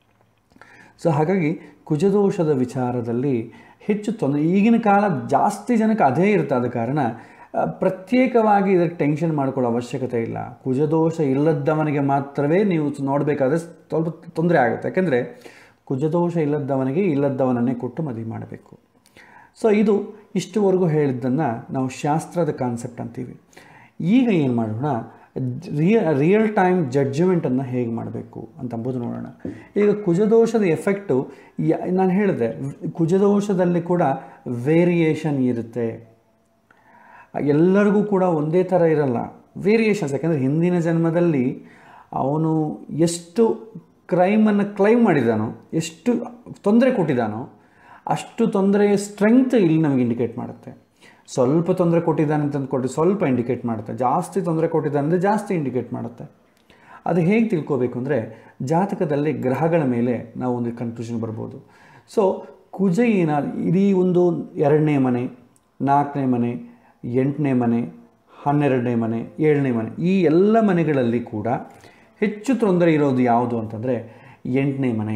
ಸೊ ಹಾಗಾಗಿ ಕುಜದೋಷದ ವಿಚಾರದಲ್ಲಿ ಹೆಚ್ಚು ತೊಂದರೆ ಈಗಿನ ಕಾಲ ಜಾಸ್ತಿ ಜನಕ್ಕೆ ಅದೇ ಇರುತ್ತೆ ಆದ ಕಾರಣ ಆ, ಪ್ರತ್ಯೇಕವಾಗಿ ಇದಕ್ಕೆ ಟೆನ್ಷನ್ ಮಾಡ್ಕೊಳ್ಳೋ ಅವಶ್ಯಕತೆ ಇಲ್ಲ ಕುಜದೋಷ ಇಲ್ಲದವನಿಗೆ ಮಾತ್ರವೇ ನೀವು ನೋಡಬೇಕಾದ್ರೆ ಸ್ವಲ್ಪ ತೊಂದರೆ ಆಗುತ್ತೆ ಯಾಕೆಂದರೆ ಕುಜದೋಷ ಇಲ್ಲದವನಿಗೆ ಇಲ್ಲದವನನ್ನೇ ಕೊಟ್ಟು ಮದುವೆ ಮಾಡಬೇಕು ಸೊ ಇದು ಇಷ್ಟುವರೆಗೂ ಹೇಳಿದ್ದನ್ನು ನಾವು ಶಾಸ್ತ್ರದ ಕಾನ್ಸೆಪ್ಟ್ ಅಂತೀವಿ ಈಗ ಏನು ಮಾಡೋಣ ರಿಯ ರಿಯಲ್ ಟೈಮ್ ಜಡ್ಜ್ಮೆಂಟನ್ನು ಹೇಗೆ ಮಾಡಬೇಕು ಅಂತ ಅಂಬುದು ನೋಡೋಣ ಈಗ ಕುಜದೋಷದ ಎಫೆಕ್ಟು ನಾನು ಹೇಳಿದೆ ಕುಜದೋಷದಲ್ಲಿ ಕೂಡ ವೇರಿಯೇಷನ್ ಇರುತ್ತೆ ಎಲ್ಲರಿಗೂ ಕೂಡ ಒಂದೇ ಥರ ಇರಲ್ಲ ವೇರಿಯೇಷನ್ಸ್ ಯಾಕಂದರೆ ಹಿಂದಿನ ಜನ್ಮದಲ್ಲಿ ಅವನು ಎಷ್ಟು ಕ್ರೈಮನ್ನು ಕ್ಲೈಮ್ ಮಾಡಿದಾನೋ ಎಷ್ಟು ತೊಂದರೆ ಕೊಟ್ಟಿದ್ದಾನೋ ಅಷ್ಟು ತೊಂದರೆಯ ಸ್ಟ್ರೆಂಗ್ತ್ ಇಲ್ಲಿ ನಮಗೆ ಇಂಡಿಕೇಟ್ ಮಾಡುತ್ತೆ ಸ್ವಲ್ಪ ತೊಂದರೆ ಕೊಟ್ಟಿದ್ದಾನೆ ಅಂತ ಕೊಟ್ಟು ಸ್ವಲ್ಪ ಇಂಡಿಕೇಟ್ ಮಾಡುತ್ತೆ ಜಾಸ್ತಿ ತೊಂದರೆ ಕೊಟ್ಟಿದ್ದಾನೆ ಅಂದರೆ ಜಾಸ್ತಿ ಇಂಡಿಕೇಟ್ ಮಾಡುತ್ತೆ ಅದು ಹೇಗೆ ತಿಳ್ಕೋಬೇಕು ಅಂದರೆ ಜಾತಕದಲ್ಲಿ ಗ್ರಹಗಳ ಮೇಲೆ ನಾವು ಒಂದು ಕನ್ಕ್ಲೂಷನ್ ಬರ್ಬೋದು ಸೊ ಕುಜ ಏನ ಇಡೀ ಒಂದು ಎರಡನೇ ಮನೆ ನಾಲ್ಕನೇ ಮನೆ ಎಂಟನೇ ಮನೆ ಹನ್ನೆರಡನೇ ಮನೆ ಏಳನೇ ಮನೆ ಈ ಎಲ್ಲ ಮನೆಗಳಲ್ಲಿ ಕೂಡ ಹೆಚ್ಚು ತೊಂದರೆ ಇರೋದು ಯಾವುದು ಅಂತಂದರೆ ಎಂಟನೇ ಮನೆ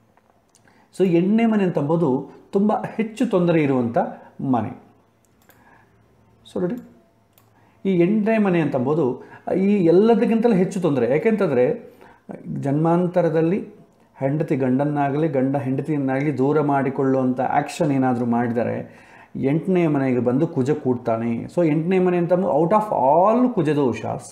ಸೊ ಎಂಟನೇ ಮನೆ ಅಂತಂಬೋದು ತುಂಬ ಹೆಚ್ಚು ತೊಂದರೆ ಇರುವಂಥ ಮನೆ ಸೊ ನೋಡಿ ಈ ಎಂಟನೇ ಮನೆ ಅಂತಂಬೋದು ಈ ಎಲ್ಲದಕ್ಕಿಂತಲೂ ಹೆಚ್ಚು ತೊಂದರೆ ಯಾಕೆಂತಂದರೆ ಜನ್ಮಾಂತರದಲ್ಲಿ ಹೆಂಡತಿ ಗಂಡನ್ನಾಗಲಿ ಗಂಡ ಹೆಂಡತಿಯನ್ನಾಗಲಿ ದೂರ ಮಾಡಿಕೊಳ್ಳುವಂಥ ಆ್ಯಕ್ಷನ್ ಏನಾದರೂ ಮಾಡಿದರೆ ಎಂಟನೇ ಮನೆಗೆ ಬಂದು ಕುಜ ಕೂಡ್ತಾನೆ ಸೊ ಎಂಟನೇ ಮನೆ ಅಂತ ಔಟ್ ಆಫ್ ಆಲ್ ಕುಜದೋಷಾಸ್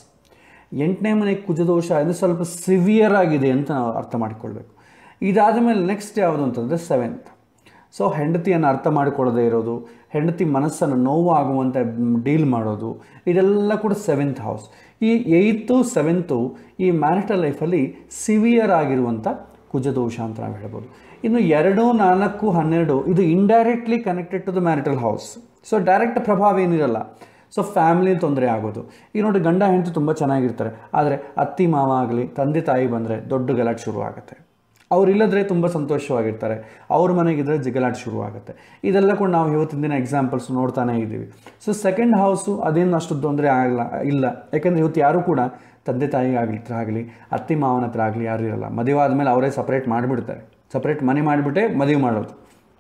ಎಂಟನೇ ಮನೆ ಕುಜದೋಷ ಅಂದರೆ ಸ್ವಲ್ಪ ಸಿವಿಯರ್ ಆಗಿದೆ ಅಂತ ನಾವು ಅರ್ಥ ಮಾಡಿಕೊಳ್ಬೇಕು ಇದಾದ ಮೇಲೆ ನೆಕ್ಸ್ಟ್ ಯಾವುದು ಅಂತಂದರೆ ಸೆವೆಂತ್ ಸೊ ಹೆಂಡತಿಯನ್ನು ಅರ್ಥ ಮಾಡಿಕೊಳ್ಳದೇ ಇರೋದು ಹೆಂಡತಿ ಮನಸ್ಸನ್ನು ನೋವು ಆಗುವಂಥ ಡೀಲ್ ಮಾಡೋದು ಇದೆಲ್ಲ ಕೂಡ ಸೆವೆಂತ್ ಹೌಸ್ ಈ ಏಯ್ತು ಸೆವೆಂತು ಈ ಮ್ಯಾರಿಟಲ್ ಲೈಫಲ್ಲಿ ಸಿವಿಯರ್ ಆಗಿರುವಂಥ ಕುಜದೋಷ ಅಂತ ನಾವು ಹೇಳ್ಬೋದು ಇನ್ನು ಎರಡು ನಾಲ್ಕು ಹನ್ನೆರಡು ಇದು indirectly connected to the marital house so direct ಪ್ರಭಾವ ಏನಿರಲ್ಲ ಸೊ ಫ್ಯಾಮಿಲಿ ತೊಂದರೆ ಆಗೋದು ಈಗ ನೋಡಿ ಗಂಡ ಹೆಂಡತಿ ತುಂಬ ಚೆನ್ನಾಗಿರ್ತಾರೆ ಆದರೆ ಅತ್ತಿ ಮಾವ ಆಗಲಿ ತಂದೆ ತಾಯಿ ಬಂದರೆ ದೊಡ್ಡ ಗಲಾಟೆ ಶುರು ಆಗುತ್ತೆ ಅವರಿಲ್ಲದ್ರೆ ತುಂಬ ಸಂತೋಷವಾಗಿರ್ತಾರೆ ಅವ್ರ ಮನೆಗಿದ್ರೆ ಜಿಗಲಾಟ ಶುರು ಆಗುತ್ತೆ ಇದೆಲ್ಲ ಕೂಡ ನಾವು ಇವತ್ತಿನ ದಿನ ಎಕ್ಸಾಂಪಲ್ಸ್ ನೋಡ್ತಾನೆ ಇದ್ದೀವಿ ಸೊ ಸೆಕೆಂಡ್ ಹೌಸು ಅದೇನು ಅಷ್ಟು ತೊಂದರೆ ಆಗಲ್ಲ ಇಲ್ಲ ಯಾಕೆಂದರೆ ಇವತ್ತು ಯಾರೂ ಕೂಡ ತಂದೆ ತಾಯಿಗಾಗಲಿ ಹತ್ರ ಆಗಲಿ ಅತ್ತಿ ಮಾವನ ಹತ್ರ ಆಗಲಿ ಯಾರು ಇರಲ್ಲ ಮದುವೆ ಆದಮೇಲೆ ಅವರೇ ಸಪ್ರೇಟ್ ಮಾಡಿಬಿಡ್ತಾರೆ ಸಪ್ರೇಟ್ ಮನೆ ಮಾಡಿಬಿಟ್ಟೆ ಮದುವೆ ಮಾಡೋದು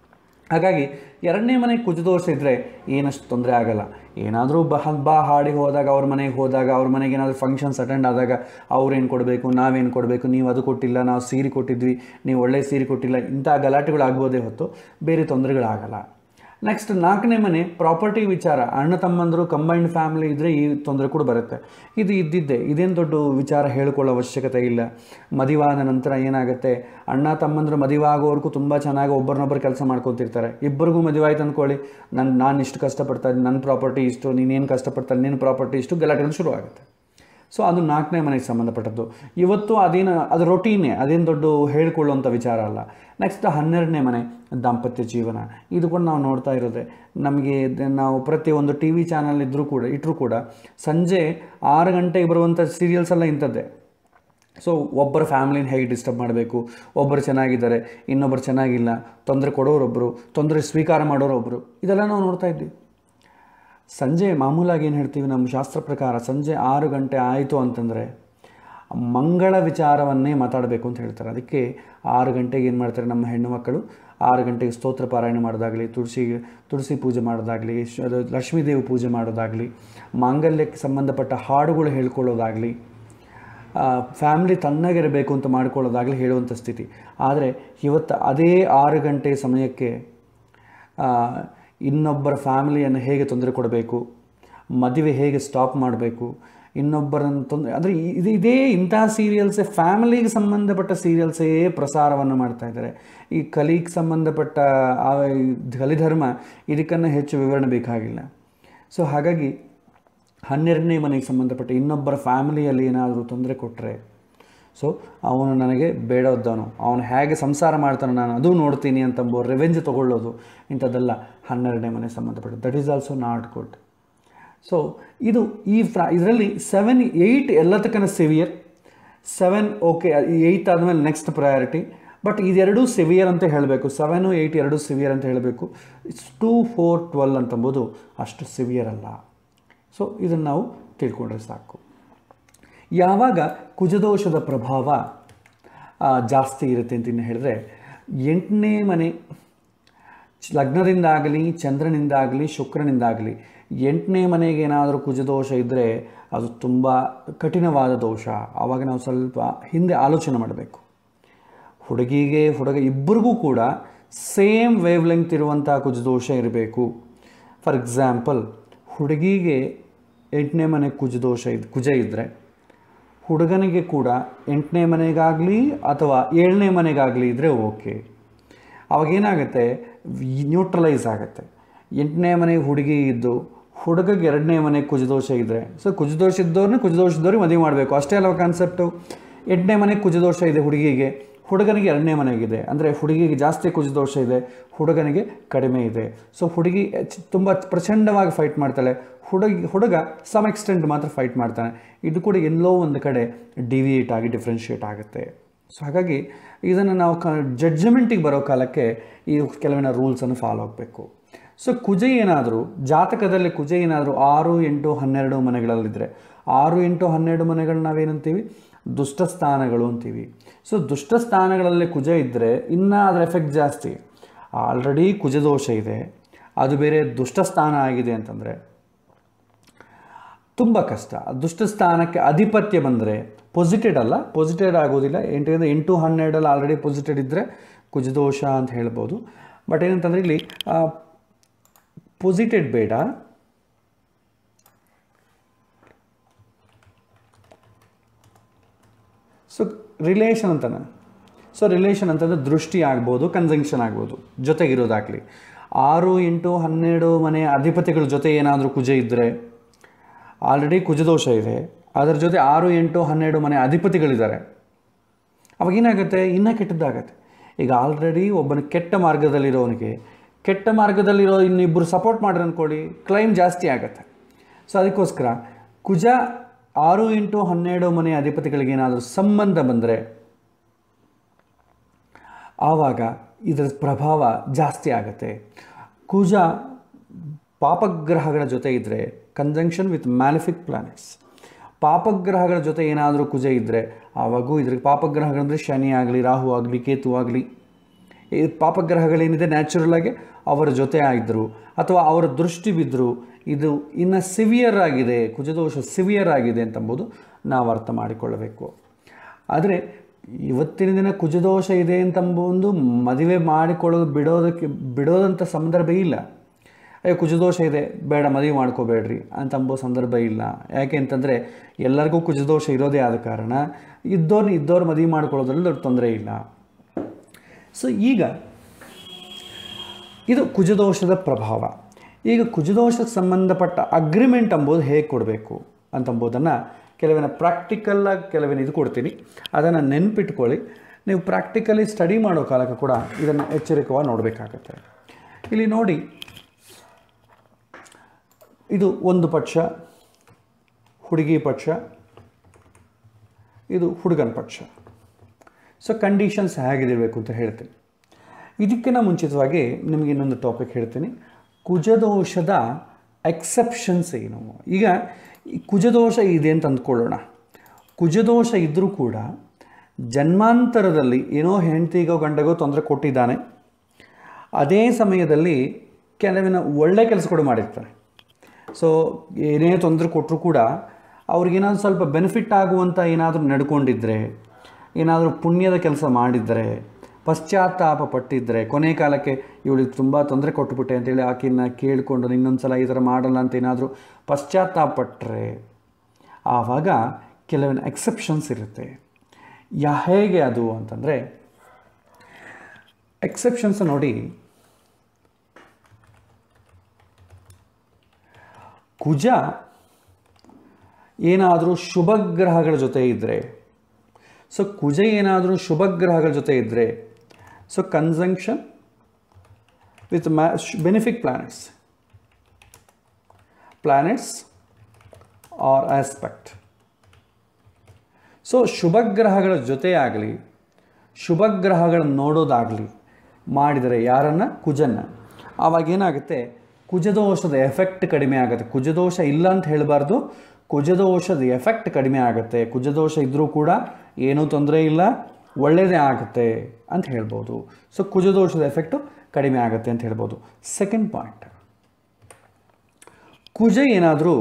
ಹಾಗಾಗಿ ಎರಡನೇ ಮನೆ ಕುಜದೋಷ ಇದ್ದರೆ ಏನಷ್ಟು ತೊಂದರೆ ಆಗಲ್ಲ ಏನಾದರೂ ಬ ಬಾ ಹಾಡಿ ಹೋದಾಗ ಅವ್ರ ಮನೆಗೆ ಹೋದಾಗ ಅವ್ರ ಮನೆಗೆ ಏನಾದರೂ ಫಂಕ್ಷನ್ಸ್ ಅಟೆಂಡ್ ಆದಾಗ ಅವ್ರೇನು ಕೊಡಬೇಕು ನಾವೇನು ಕೊಡಬೇಕು ನೀವು ಅದು ಕೊಟ್ಟಿಲ್ಲ ನಾವು ಸೀರೆ ಕೊಟ್ಟಿದ್ವಿ ನೀವು ಒಳ್ಳೆ ಸೀರೆ ಕೊಟ್ಟಿಲ್ಲ ಇಂಥ ಗಲಾಟೆಗಳು ಆಗ್ಬೋದೇ ಹೊತ್ತು ಬೇರೆ ತೊಂದರೆಗಳಾಗಲ್ಲ ನೆಕ್ಸ್ಟ್ ನಾಲ್ಕನೇ ಮನೆ ಪ್ರಾಪರ್ಟಿ ವಿಚಾರ ಅಣ್ಣ ತಮ್ಮಂದರು ಕಂಬೈನ್ಡ್ ಫ್ಯಾಮಿಲಿ ಇದ್ದರೆ ಈ ತೊಂದರೆ ಕೂಡ ಬರುತ್ತೆ ಇದು ಇದ್ದಿದ್ದೆ ಇದೇನು ದೊಡ್ಡ ವಿಚಾರ ಹೇಳ್ಕೊಳ್ಳೋ ಅವಶ್ಯಕತೆ ಇಲ್ಲ ಮದುವಾದ ನಂತರ ಏನಾಗುತ್ತೆ ಅಣ್ಣ ತಮ್ಮಂದರು ಮದುವೆ ಆಗೋವರೆಗೂ ತುಂಬ ಚೆನ್ನಾಗಿ ಒಬ್ಬರನ್ನೊಬ್ಬರು ಕೆಲಸ ಮಾಡ್ಕೊತಿರ್ತಾರೆ ಇಬ್ಬರಿಗೂ ಮದುವೆ ಆಯ್ತು ಅಂದ್ಕೊಳ್ಳಿ ನನ್ನ ನಾನು ಇಷ್ಟು ಕಷ್ಟಪಡ್ತಾ ಇದ್ದೀನಿ ನನ್ನ ಪ್ರಾಪರ್ಟಿ ಇಷ್ಟು ನೀನೇನು ಕಷ್ಟಪಡ್ತಾ ನಿನ್ನ ಪ್ರಾಪರ್ಟಿ ಇಷ್ಟು ಗಲಾಟೆಗಳು ಶುರು ಆಗುತ್ತೆ ಸೊ ಅದು ನಾಲ್ಕನೇ ಮನೆಗೆ ಸಂಬಂಧಪಟ್ಟದ್ದು ಇವತ್ತು ಅದೇನು ಅದು ರೊಟೀನೇ ಅದೇನು ದೊಡ್ಡ ಹೇಳ್ಕೊಳ್ಳುವಂಥ ವಿಚಾರ ಅಲ್ಲ ನೆಕ್ಸ್ಟ್ ಹನ್ನೆರಡನೇ ಮನೆ ದಾಂಪತ್ಯ ಜೀವನ ಇದು ಕೂಡ ನಾವು ನೋಡ್ತಾ ಇರೋದೆ ನಮಗೆ ದ- ನಾವು ಪ್ರತಿಯೊಂದು ಟಿ ವಿ ಚಾನಲ್ ಇದ್ದರೂ ಕೂಡ ಇಟ್ಟರೂ ಕೂಡ ಸಂಜೆ ಆರು ಗಂಟೆಗೆ ಬರುವಂಥ ಸೀರಿಯಲ್ಸ್ ಎಲ್ಲ ಇಂಥದ್ದೇ ಸೊ ಒಬ್ಬರ ಫ್ಯಾಮಿಲಿನ ಹೇಗೆ ಡಿಸ್ಟರ್ಬ್ ಮಾಡಬೇಕು ಒಬ್ಬರು ಚೆನ್ನಾಗಿದ್ದಾರೆ ಇನ್ನೊಬ್ಬರು ಚೆನ್ನಾಗಿಲ್ಲ ತೊಂದರೆ ಕೊಡೋರೊಬ್ಬರು ತೊಂದರೆ ಸ್ವೀಕಾರ ಮಾಡೋರೊಬ್ಬರು ಇದೆಲ್ಲ ನಾವು ನೋಡ್ತಾ ಇದ್ದೀವಿ ಸಂಜೆ ಮಾಮೂಲಾಗಿ ಏನು ಹೇಳ್ತೀವಿ ನಮ್ಮ ಶಾಸ್ತ್ರ ಪ್ರಕಾರ ಸಂಜೆ ಆರು ಗಂಟೆ ಆಯಿತು ಅಂತಂದರೆ ಮಂಗಳ ವಿಚಾರವನ್ನೇ ಮಾತಾಡಬೇಕು ಅಂತ ಹೇಳ್ತಾರೆ ಅದಕ್ಕೆ ಆರು ಗಂಟೆಗೆ ಏನು ಮಾಡ್ತಾರೆ ನಮ್ಮ ಹೆಣ್ಣು ಮಕ್ಕಳು ಆರು ಗಂಟೆಗೆ ಸ್ತೋತ್ರ ಪಾರಾಯಣ ಮಾಡೋದಾಗಲಿ ತುಳಸಿ ತುಳಸಿ ಪೂಜೆ ಮಾಡೋದಾಗಲಿ ಶ- ಅದು ಲಕ್ಷ್ಮೀದೇವಿ ಪೂಜೆ ಮಾಡೋದಾಗಲಿ ಮಾಂಗಲ್ಯಕ್ಕೆ ಸಂಬಂಧಪಟ್ಟ ಹಾಡುಗಳು ಹೇಳ್ಕೊಳ್ಳೋದಾಗಲಿ ಫ್ಯಾಮ್ಲಿ ತಣ್ಣಗಿರಬೇಕು ಅಂತ ಮಾಡ್ಕೊಳ್ಳೋದಾಗಲಿ ಹೇಳುವಂಥ ಸ್ಥಿತಿ ಆದರೆ ಇವತ್ತು ಅದೇ ಆರು ಗಂಟೆ ಸಮಯಕ್ಕೆ ಆ, ಇನ್ನೊಬ್ಬರ ಫ್ಯಾಮಿಲಿಯನ್ನು ಹೇಗೆ ತೊಂದರೆ ಕೊಡಬೇಕು ಮದುವೆ ಹೇಗೆ ಸ್ಟಾಪ್ ಮಾಡಬೇಕು ಇನ್ನೊಬ್ಬರನ್ನು ತೊಂದರೆ ಅಂದರೆ ಇದು ಇದೇ ಇಂತಹ ಸೀರಿಯಲ್ಸೇ ಫ್ಯಾಮಿಲಿಗೆ ಸಂಬಂಧಪಟ್ಟ ಸೀರಿಯಲ್ಸೇ ಪ್ರಸಾರವನ್ನು ಮಾಡ್ತಾ ಇದ್ದಾರೆ ಈ ಕಲಿಗೆ ಸಂಬಂಧಪಟ್ಟ ಆ ಈ ಕಲಿಧರ್ಮ ಇದಕ್ಕನ್ನು ಹೆಚ್ಚು ವಿವರಣೆ ಬೇಕಾಗಿಲ್ಲ ಸೊ ಹಾಗಾಗಿ ಹನ್ನೆರಡನೇ ಮನೆಗೆ ಸಂಬಂಧಪಟ್ಟ ಇನ್ನೊಬ್ಬರ ಫ್ಯಾಮಿಲಿಯಲ್ಲಿ ಏನಾದರೂ ತೊಂದರೆ ಕೊಟ್ಟರೆ ಸೊ ಅವನು ನನಗೆ ಬೇಡದ್ದವನು ಅವನು ಹೇಗೆ ಸಂಸಾರ ಮಾಡ್ತಾನೆ ನಾನು ಅದು ನೋಡ್ತೀನಿ ಅಂತಂಬೋ ರೆವೆಂಜ್ ತೊಗೊಳ್ಳೋದು ಇಂಥದ್ದೆಲ್ಲ ಹನ್ನೆರಡನೇ ಮನೆಗೆ ಸಂಬಂಧಪಟ್ಟ that is also not good so ಇದು ಈ ಫ್ರಾ ಇದರಲ್ಲಿ ಸೆವೆನ್ ಏಯ್ಟ್ ಎಲ್ಲದಕ್ಕನ ಸಿವಿಯರ್ ಸೆವೆನ್ ಓಕೆ ಏಯ್ತ್ ಆದಮೇಲೆ ನೆಕ್ಸ್ಟ್ ಪ್ರಯಾರಿಟಿ ಬಟ್ ಇದೆರಡೂ ಸಿವಿಯರ್ ಅಂತ ಹೇಳಬೇಕು ಸೆವೆನು ಏಯ್ಟ್ ಎರಡು ಸಿವಿಯರ್ ಅಂತ ಹೇಳಬೇಕು ಇಟ್ಸ್ ಟೂ ಫೋರ್ ಟ್ವೆಲ್ ಅಂತಂಬೋದು ಅಷ್ಟು ಸಿವಿಯರ್ ಅಲ್ಲ ಸೊ ಇದನ್ನು ನಾವು ತಿಳ್ಕೊಂಡ್ರೆ ಸಾಕು ಯಾವಾಗ ಕುಜದೋಷದ ಪ್ರಭಾವ ಆ, ಜಾಸ್ತಿ ಇರುತ್ತೆ ಅಂತ ಇನ್ನು ಹೇಳಿದ್ರೆ ಎಂಟನೇ ಮನೆ ಚ- ಲಗ್ನದಿಂದಾಗಲಿ ಚಂದ್ರನಿಂದಾಗಲಿ ಶುಕ್ರನಿಂದಾಗಲಿ ಎಂಟನೇ ಮನೆಗೆ ಏನಾದರೂ ಕುಜದೋಷ ಇದ್ದರೆ ಅದು ತುಂಬ ಕಠಿಣವಾದ ದೋಷ ಆವಾಗ ನಾವು ಸ್ವಲ್ಪ ಹಿಂದೆ ಆಲೋಚನೆ ಮಾಡಬೇಕು ಹುಡುಗಿಗೆ ಹುಡುಗ ಇಬ್ಬರಿಗೂ ಕೂಡ ಸೇಮ್ ವೇವ್ ಲೆಂಗ್ತ್ ಇರುವಂಥ ಕುಜದೋಷ ಇರಬೇಕು ಫಾರ್ ಎಕ್ಸಾಂಪಲ್ ಹುಡುಗಿಗೆ ಎಂಟನೇ ಮನೆ ಕುಜದೋಷ ಇದ್ ಕುಜ ಇದ್ದರೆ ಹುಡುಗನಿಗೆ ಕೂಡ ಎಂಟನೇ ಮನೆಗಾಗಲಿ ಅಥವಾ ಏಳನೇ ಮನೆಗಾಗಲಿ ಇದ್ದರೆ ಓಕೆ ಅವಾಗೇನಾಗುತ್ತೆ ನ್ಯೂಟ್ರಲೈಸ್ ಆಗುತ್ತೆ ಎಂಟನೇ ಮನೆ ಹುಡುಗಿ ಇದ್ದು ಹುಡುಗಗೆ ಎರಡನೇ ಮನೆ ಕುಜದೋಷ ಇದ್ದರೆ ಸೊ ಕುಜದೋಷ ಇದ್ದವ್ರನ್ನ ಕುಜದೋಷ ಇದ್ದವ್ರಿಗೆ ಮದುವೆ ಮಾಡಬೇಕು ಅಷ್ಟೇ ಅಲ್ವ ಕಾನ್ಸೆಪ್ಟು ಎಂಟನೇ ಮನೆ ಕುಜದೋಷ ಇದೆ ಹುಡುಗಿಗೆ ಹುಡುಗನಿಗೆ ಎರಡನೇ ಮನೆಗಿದೆ ಅಂದರೆ ಹುಡುಗಿಗೆ ಜಾಸ್ತಿ ಕುಜದೋಷ ಇದೆ ಹುಡುಗನಿಗೆ ಕಡಿಮೆ ಇದೆ ಸೊ ಹುಡುಗಿ ತುಂಬ ಪ್ರಚಂಡವಾಗಿ ಫೈಟ್ ಮಾಡ್ತಾಳೆ ಹುಡುಗಿ ಹುಡುಗ ಸಮ್ ಎಕ್ಸ್ಟೆಂಟ್ ಮಾತ್ರ ಫೈಟ್ ಮಾಡ್ತಾನೆ ಇದು ಕೂಡ ಎಲ್ಲೋ ಒಂದು ಕಡೆ ಡಿವಿಯೇಟ್ ಆಗಿ ಡಿಫ್ರೆನ್ಷಿಯೇಟ್ ಆಗುತ್ತೆ ಸೊ ಹಾಗಾಗಿ ಇದನ್ನು ನಾವು ಕ ಜಡ್ಜ್ಮೆಂಟಿಗೆ ಬರೋ ಕಾಲಕ್ಕೆ ಈ ಕೆಲವಿನ ರೂಲ್ಸನ್ನು ಫಾಲೋ ಆಗಬೇಕು ಸೊ ಕುಜ ಏನಾದರೂ ಜಾತಕದಲ್ಲಿ ಕುಜ ಏನಾದರೂ ಆರು ಎಂಟು ಹನ್ನೆರಡು ಮನೆಗಳಲ್ಲಿದ್ದರೆ ಆರು ಎಂಟು ಹನ್ನೆರಡು ಮನೆಗಳು ನಾವೇನಂತೀವಿ ದುಷ್ಟ ಸ್ಥಾನಗಳು ಅಂತೀವಿ ಸೊ ದುಷ್ಟ ಸ್ಥಾನಗಳಲ್ಲಿ ಕುಜ ಇದ್ದರೆ ಇನ್ನೂ ಅದರ ಎಫೆಕ್ಟ್ ಜಾಸ್ತಿ ಆಲ್ರೆಡಿ ಕುಜದೋಷ ಇದೆ ಅದು ಬೇರೆ ದುಷ್ಟ ಸ್ಥಾನ ಆಗಿದೆ ಅಂತಂದರೆ ತುಂಬ ಕಷ್ಟ ದುಷ್ಟ ಸ್ಥಾನಕ್ಕೆ ಅಧಿಪತ್ಯ ಬಂದರೆ ಪೊಸಿಟೆಡ್ ಅಲ್ಲ ಪೊಸಿಟೆಡ್ ಆಗೋದಿಲ್ಲ ಎಂಟರಿಂದ ಎಂಟು ಹನ್ನೆರಡಲ್ಲಿ ಆಲ್ರೆಡಿ ಪೊಸಿಟೆಡ್ ಇದ್ದರೆ ಕುಜದೋಷ ಅಂತ ಹೇಳ್ಬೋದು ಬಟ್ ಏನಂತಂದರೆ ಇಲ್ಲಿ ಪೊಸಿಟೆಡ್ ಬೇಡ ಸೊ ರಿಲೇಷನ್ ಅಂತಾನೆ ಸೊ ರಿಲೇಷನ್ ಅಂತಂದರೆ ದೃಷ್ಟಿ ಆಗ್ಬೋದು ಕನ್ಜಂಕ್ಷನ್ ಆಗ್ಬೋದು ಜೊತೆಗಿರೋದಾಗಲಿ ಆರು ಎಂಟು ಹನ್ನೆರಡು ಮನೆ ಅಧಿಪತಿಗಳ ಜೊತೆ ಏನಾದರೂ ಕುಜ ಇದ್ದರೆ ಆಲ್ರೆಡಿ ಕುಜದೋಷ ಇದೆ ಅದರ ಜೊತೆ ಆರು ಎಂಟು ಹನ್ನೆರಡು ಮನೆ ಅಧಿಪತಿಗಳಿದ್ದಾರೆ ಅವಾಗ ಏನಾಗುತ್ತೆ ಇನ್ನೂ ಕೆಟ್ಟದ್ದಾಗತ್ತೆ ಈಗ ಆಲ್ರೆಡಿ ಒಬ್ಬನ ಕೆಟ್ಟ ಮಾರ್ಗದಲ್ಲಿರೋವನಿಗೆ ಕೆಟ್ಟ ಮಾರ್ಗದಲ್ಲಿರೋ ಇನ್ನಿಬ್ಬರು ಸಪೋರ್ಟ್ ಮಾಡ್ರಿ ಅಂದ್ಕೊಳ್ಳಿ ಕ್ಲೈಮ್ ಜಾಸ್ತಿ ಆಗುತ್ತೆ ಸೊ ಅದಕ್ಕೋಸ್ಕರ ಕುಜ ಆರು ಇಂಟು ಹನ್ನೆರಡು ಮನೆ ಅಧಿಪತಿಗಳಿಗೆ ಏನಾದರೂ ಸಂಬಂಧ ಬಂದರೆ ಆವಾಗ ಇದರ ಪ್ರಭಾವ ಜಾಸ್ತಿ ಆಗುತ್ತೆ ಕುಜ ಪಾಪಗ್ರಹಗಳ ಜೊತೆ ಇದ್ದರೆ ಕಂಜಂಕ್ಷನ್ ವಿತ್ ಮ್ಯಾಲಿಫಿಕ್ ಪ್ಲಾನೆಟ್ಸ್ ಪಾಪಗ್ರಹಗಳ ಜೊತೆ ಏನಾದರೂ ಕುಜ ಇದ್ದರೆ ಆವಾಗೂ ಇದ್ರಿಗೆ ಪಾಪಗ್ರಹಗಳಂದರೆ ಶನಿ ಆಗಲಿ ರಾಹು ಆಗಲಿ ಕೇತು ಆಗಲಿ ಈ ಪಾಪಗ್ರಹಗಳೇನಿದೆ ನ್ಯಾಚುರಲ್ ಆಗಿ ಅವರ ಜೊತೆ ಆಗಿದ್ದರು ಅಥವಾ ಅವರ ದೃಷ್ಟಿ ಬಿದ್ದರು ಇದು ಇನ್ನು ಸಿವಿಯರ್ ಆಗಿದೆ ಕುಜದೋಷ ಸಿವಿಯರ್ ಆಗಿದೆ ಅಂತಂಬುದು ನಾವು ಅರ್ಥ ಮಾಡಿಕೊಳ್ಳಬೇಕು ಆದರೆ ಇವತ್ತಿನ ದಿನ ಕುಜದೋಷ ಇದೆ ಅಂತಂಬೊಂದು ಮದುವೆ ಮಾಡಿಕೊಳ್ಳೋದು ಬಿಡೋದಕ್ಕೆ ಬಿಡೋದಂಥ ಸಂದರ್ಭ ಇಲ್ಲ ಅಯ್ಯೋ ಕುಜದೋಷ ಇದೆ ಬೇಡ ಮದುವೆ ಮಾಡ್ಕೋಬೇಡ್ರಿ ಅಂತಂಬೋ ಸಂದರ್ಭ ಇಲ್ಲ ಯಾಕೆ ಅಂತಂದರೆ ಎಲ್ಲರಿಗೂ ಕುಜದೋಷ ಇರೋದೇ ಆದ ಕಾರಣ ಇದ್ದವ್ರನ್ನ ಇದ್ದವ್ರು ಮದುವೆ ಮಾಡ್ಕೊಳ್ಳೋದ್ರಲ್ಲಿ ದೊಡ್ಡ ತೊಂದರೆ ಇಲ್ಲ ಸೊ ಈಗ ಇದು ಕುಜದೋಷದ ಪ್ರಭಾವ ಈಗ ಕುಜದೋಷಕ್ಕೆ ಸಂಬಂಧಪಟ್ಟ ಅಗ್ರಿಮೆಂಟ್ ಅಂಬೋದು ಹೇಗೆ ಕೊಡಬೇಕು ಅಂತಂಬುದನ್ನು ಕೆಲವಿನ ಪ್ರಾಕ್ಟಿಕಲ್ಲಾಗಿ ಕೆಲವಿನ ಇದು ಕೊಡ್ತೀನಿ ಅದನ್ನು ನೆನ್ಪಿಟ್ಕೊಳ್ಳಿ ನೀವು ಪ್ರಾಕ್ಟಿಕಲಿ ಸ್ಟಡಿ ಮಾಡೋ ಕಾಲಕ್ಕೆ ಕೂಡ ಇದನ್ನು ಎಚ್ಚರಿಕವಾಗಿ ನೋಡಬೇಕಾಗತ್ತೆ ಇಲ್ಲಿ ನೋಡಿ ಇದು ಒಂದು ಪಕ್ಷ ಹುಡುಗಿ ಪಕ್ಷ ಇದು ಹುಡುಗನ ಪಕ್ಷ ಸೊ ಕಂಡೀಷನ್ಸ್ ಹೇಗಿರಬೇಕು ಅಂತ ಹೇಳ್ತೀನಿ ಇದಕ್ಕಿಂತ ಮುಂಚಿತವಾಗಿ ನಿಮಗೆ ಇನ್ನೊಂದು ಟಾಪಿಕ್ ಹೇಳ್ತೀನಿ ಕುಜದೋಷದ ಎಕ್ಸೆಪ್ಷನ್ಸ್ ಏನು ಈಗ ಈ ಕುಜದೋಷ ಇದೆ ಅಂತ ಅಂದ್ಕೊಳ್ಳೋಣ ಕುಜದೋಷ ಇದ್ದರೂ ಕೂಡ ಜನ್ಮಾಂತರದಲ್ಲಿ ಏನೋ ಹೆಂಡತಿಗೋ ಗಂಡಗೋ ತೊಂದರೆ ಕೊಟ್ಟಿದ್ದಾನೆ ಅದೇ ಸಮಯದಲ್ಲಿ ಕೆಲವಿನ ಒಳ್ಳೆ ಕೆಲಸಗಳು ಮಾಡಿರ್ತಾರೆ ಸೊ ಏನೇ ತೊಂದರೆ ಕೊಟ್ಟರು ಕೂಡ ಅವ್ರಿಗೇನಾದ್ರು ಸ್ವಲ್ಪ ಬೆನಿಫಿಟ್ ಆಗುವಂಥ ಏನಾದರೂ ನಡ್ಕೊಂಡಿದ್ರೆ ಏನಾದರೂ ಪುಣ್ಯದ ಕೆಲಸ ಮಾಡಿದರೆ ಪಶ್ಚಾತ್ತಾಪ ಪಟ್ಟಿದ್ದರೆ ಕೊನೆ ಕಾಲಕ್ಕೆ ಇವಳಿಗೆ ತುಂಬ ತೊಂದರೆ ಕೊಟ್ಟುಬಿಟ್ಟೆ ಅಂತೇಳಿ ಆಕೆಯನ್ನು ಕೇಳಿಕೊಂಡು ಇನ್ನೊಂದು ಸಲ ಈ ಥರ ಮಾಡಲ್ಲ ಅಂತ ಏನಾದರೂ ಪಶ್ಚಾತ್ತಾಪ ಪಟ್ಟರೆ ಆವಾಗ ಕೆಲವಿನ ಎಕ್ಸೆಪ್ಷನ್ಸ್ ಇರುತ್ತೆ ಯಾ ಹೇಗೆ ಅದು ಅಂತಂದರೆ ಎಕ್ಸೆಪ್ಷನ್ಸ್ ನೋಡಿ ಕುಜ ಏನಾದರೂ ಶುಭ ಗ್ರಹಗಳ ಜೊತೆ ಇದ್ದರೆ ಸೊ ಕುಜ ಏನಾದರೂ ಶುಭ ಗ್ರಹಗಳ ಜೊತೆ ಇದ್ದರೆ ಸೊ ಕನ್ಸಂಕ್ಷನ್ ವಿತ್ ಮ್ಯಾ benefic planets planets are aspect so ಶುಭ ಗ್ರಹಗಳ ಜೊತೆ ಆಗಲಿ ಶುಭ ಗ್ರಹಗಳನ್ನು ನೋಡೋದಾಗಲಿ ಮಾಡಿದರೆ ಯಾರನ್ನು ಕುಜನ್ನು ಆವಾಗ ಏನಾಗುತ್ತೆ ಕುಜದೋಷದ ಎಫೆಕ್ಟ್ ಕಡಿಮೆ ಆಗುತ್ತೆ ಕುಜದೋಷ ಇಲ್ಲ ಅಂತ ಹೇಳಬಾರ್ದು ಕುಜದೋಷದ ಎಫೆಕ್ಟ್ ಕಡಿಮೆ ಆಗುತ್ತೆ ಕುಜದೋಷ ಇದ್ದರೂ ಕೂಡ ಏನೂ ತೊಂದರೆ ಇಲ್ಲ ಒಳ್ಳೆಯದೇ ಆಗುತ್ತೆ ಅಂತ ಹೇಳ್ಬೋದು ಸೊ ಕುಜದೋಷದ ಎಫೆಕ್ಟು ಕಡಿಮೆ ಆಗುತ್ತೆ ಅಂತ ಹೇಳ್ಬೋದು ಸೆಕೆಂಡ್ ಪಾಯಿಂಟ್ ಕುಜ ಏನಾದರೂ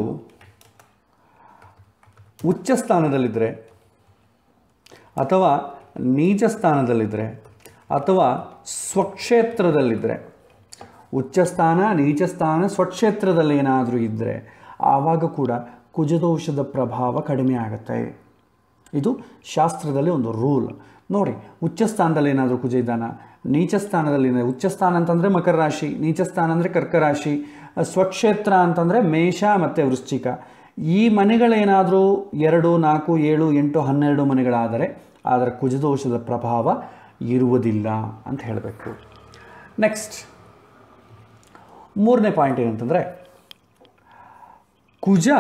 ಉಚ್ಚ ಸ್ಥಾನದಲ್ಲಿದ್ದರೆ ಅಥವಾ ನೀಚ ಸ್ಥಾನದಲ್ಲಿದ್ದರೆ ಅಥವಾ ಸ್ವಕ್ಷೇತ್ರದಲ್ಲಿದ್ದರೆ ಉಚ್ಚ ಸ್ಥಾನ ನೀಚ ಸ್ಥಾನ ಸ್ವಕ್ಷೇತ್ರದಲ್ಲಿ ಏನಾದರೂ ಇದ್ದರೆ ಆವಾಗ ಕೂಡ ಕುಜದೋಷದ ಪ್ರಭಾವ ಕಡಿಮೆ ಆಗುತ್ತೆ ಇದು ಶಾಸ್ತ್ರದಲ್ಲಿ ಒಂದು ರೂಲ್ ನೋಡಿ ಉಚ್ಚ ಸ್ಥಾನದಲ್ಲಿ ಏನಾದರೂ ಕುಜ ಇದ್ದಾನ ನೀಚ ಸ್ಥಾನದಲ್ಲಿ ಉಚ್ಚ ಸ್ಥಾನ ಅಂತಂದರೆ ಮಕರ ರಾಶಿ ನೀಚ ಸ್ಥಾನ ಅಂದರೆ ಕರ್ಕ ರಾಶಿ ಸ್ವಕ್ಷೇತ್ರ ಅಂತಂದರೆ ಮೇಷ ಮತ್ತು ವೃಶ್ಚಿಕ ಈ ಮನೆಗಳೇನಾದರೂ ಎರಡು ನಾಲ್ಕು ಏಳು ಎಂಟು ಹನ್ನೆರಡು ಮನೆಗಳಾದರೆ ಅದರ ಕುಜದೋಷದ ಪ್ರಭಾವ ಇರುವುದಿಲ್ಲ ಅಂತ ಹೇಳಬೇಕು ನೆಕ್ಸ್ಟ್ ಮೂರನೇ ಪಾಯಿಂಟ್ ಏನಂತಂದರೆ ಕುಜ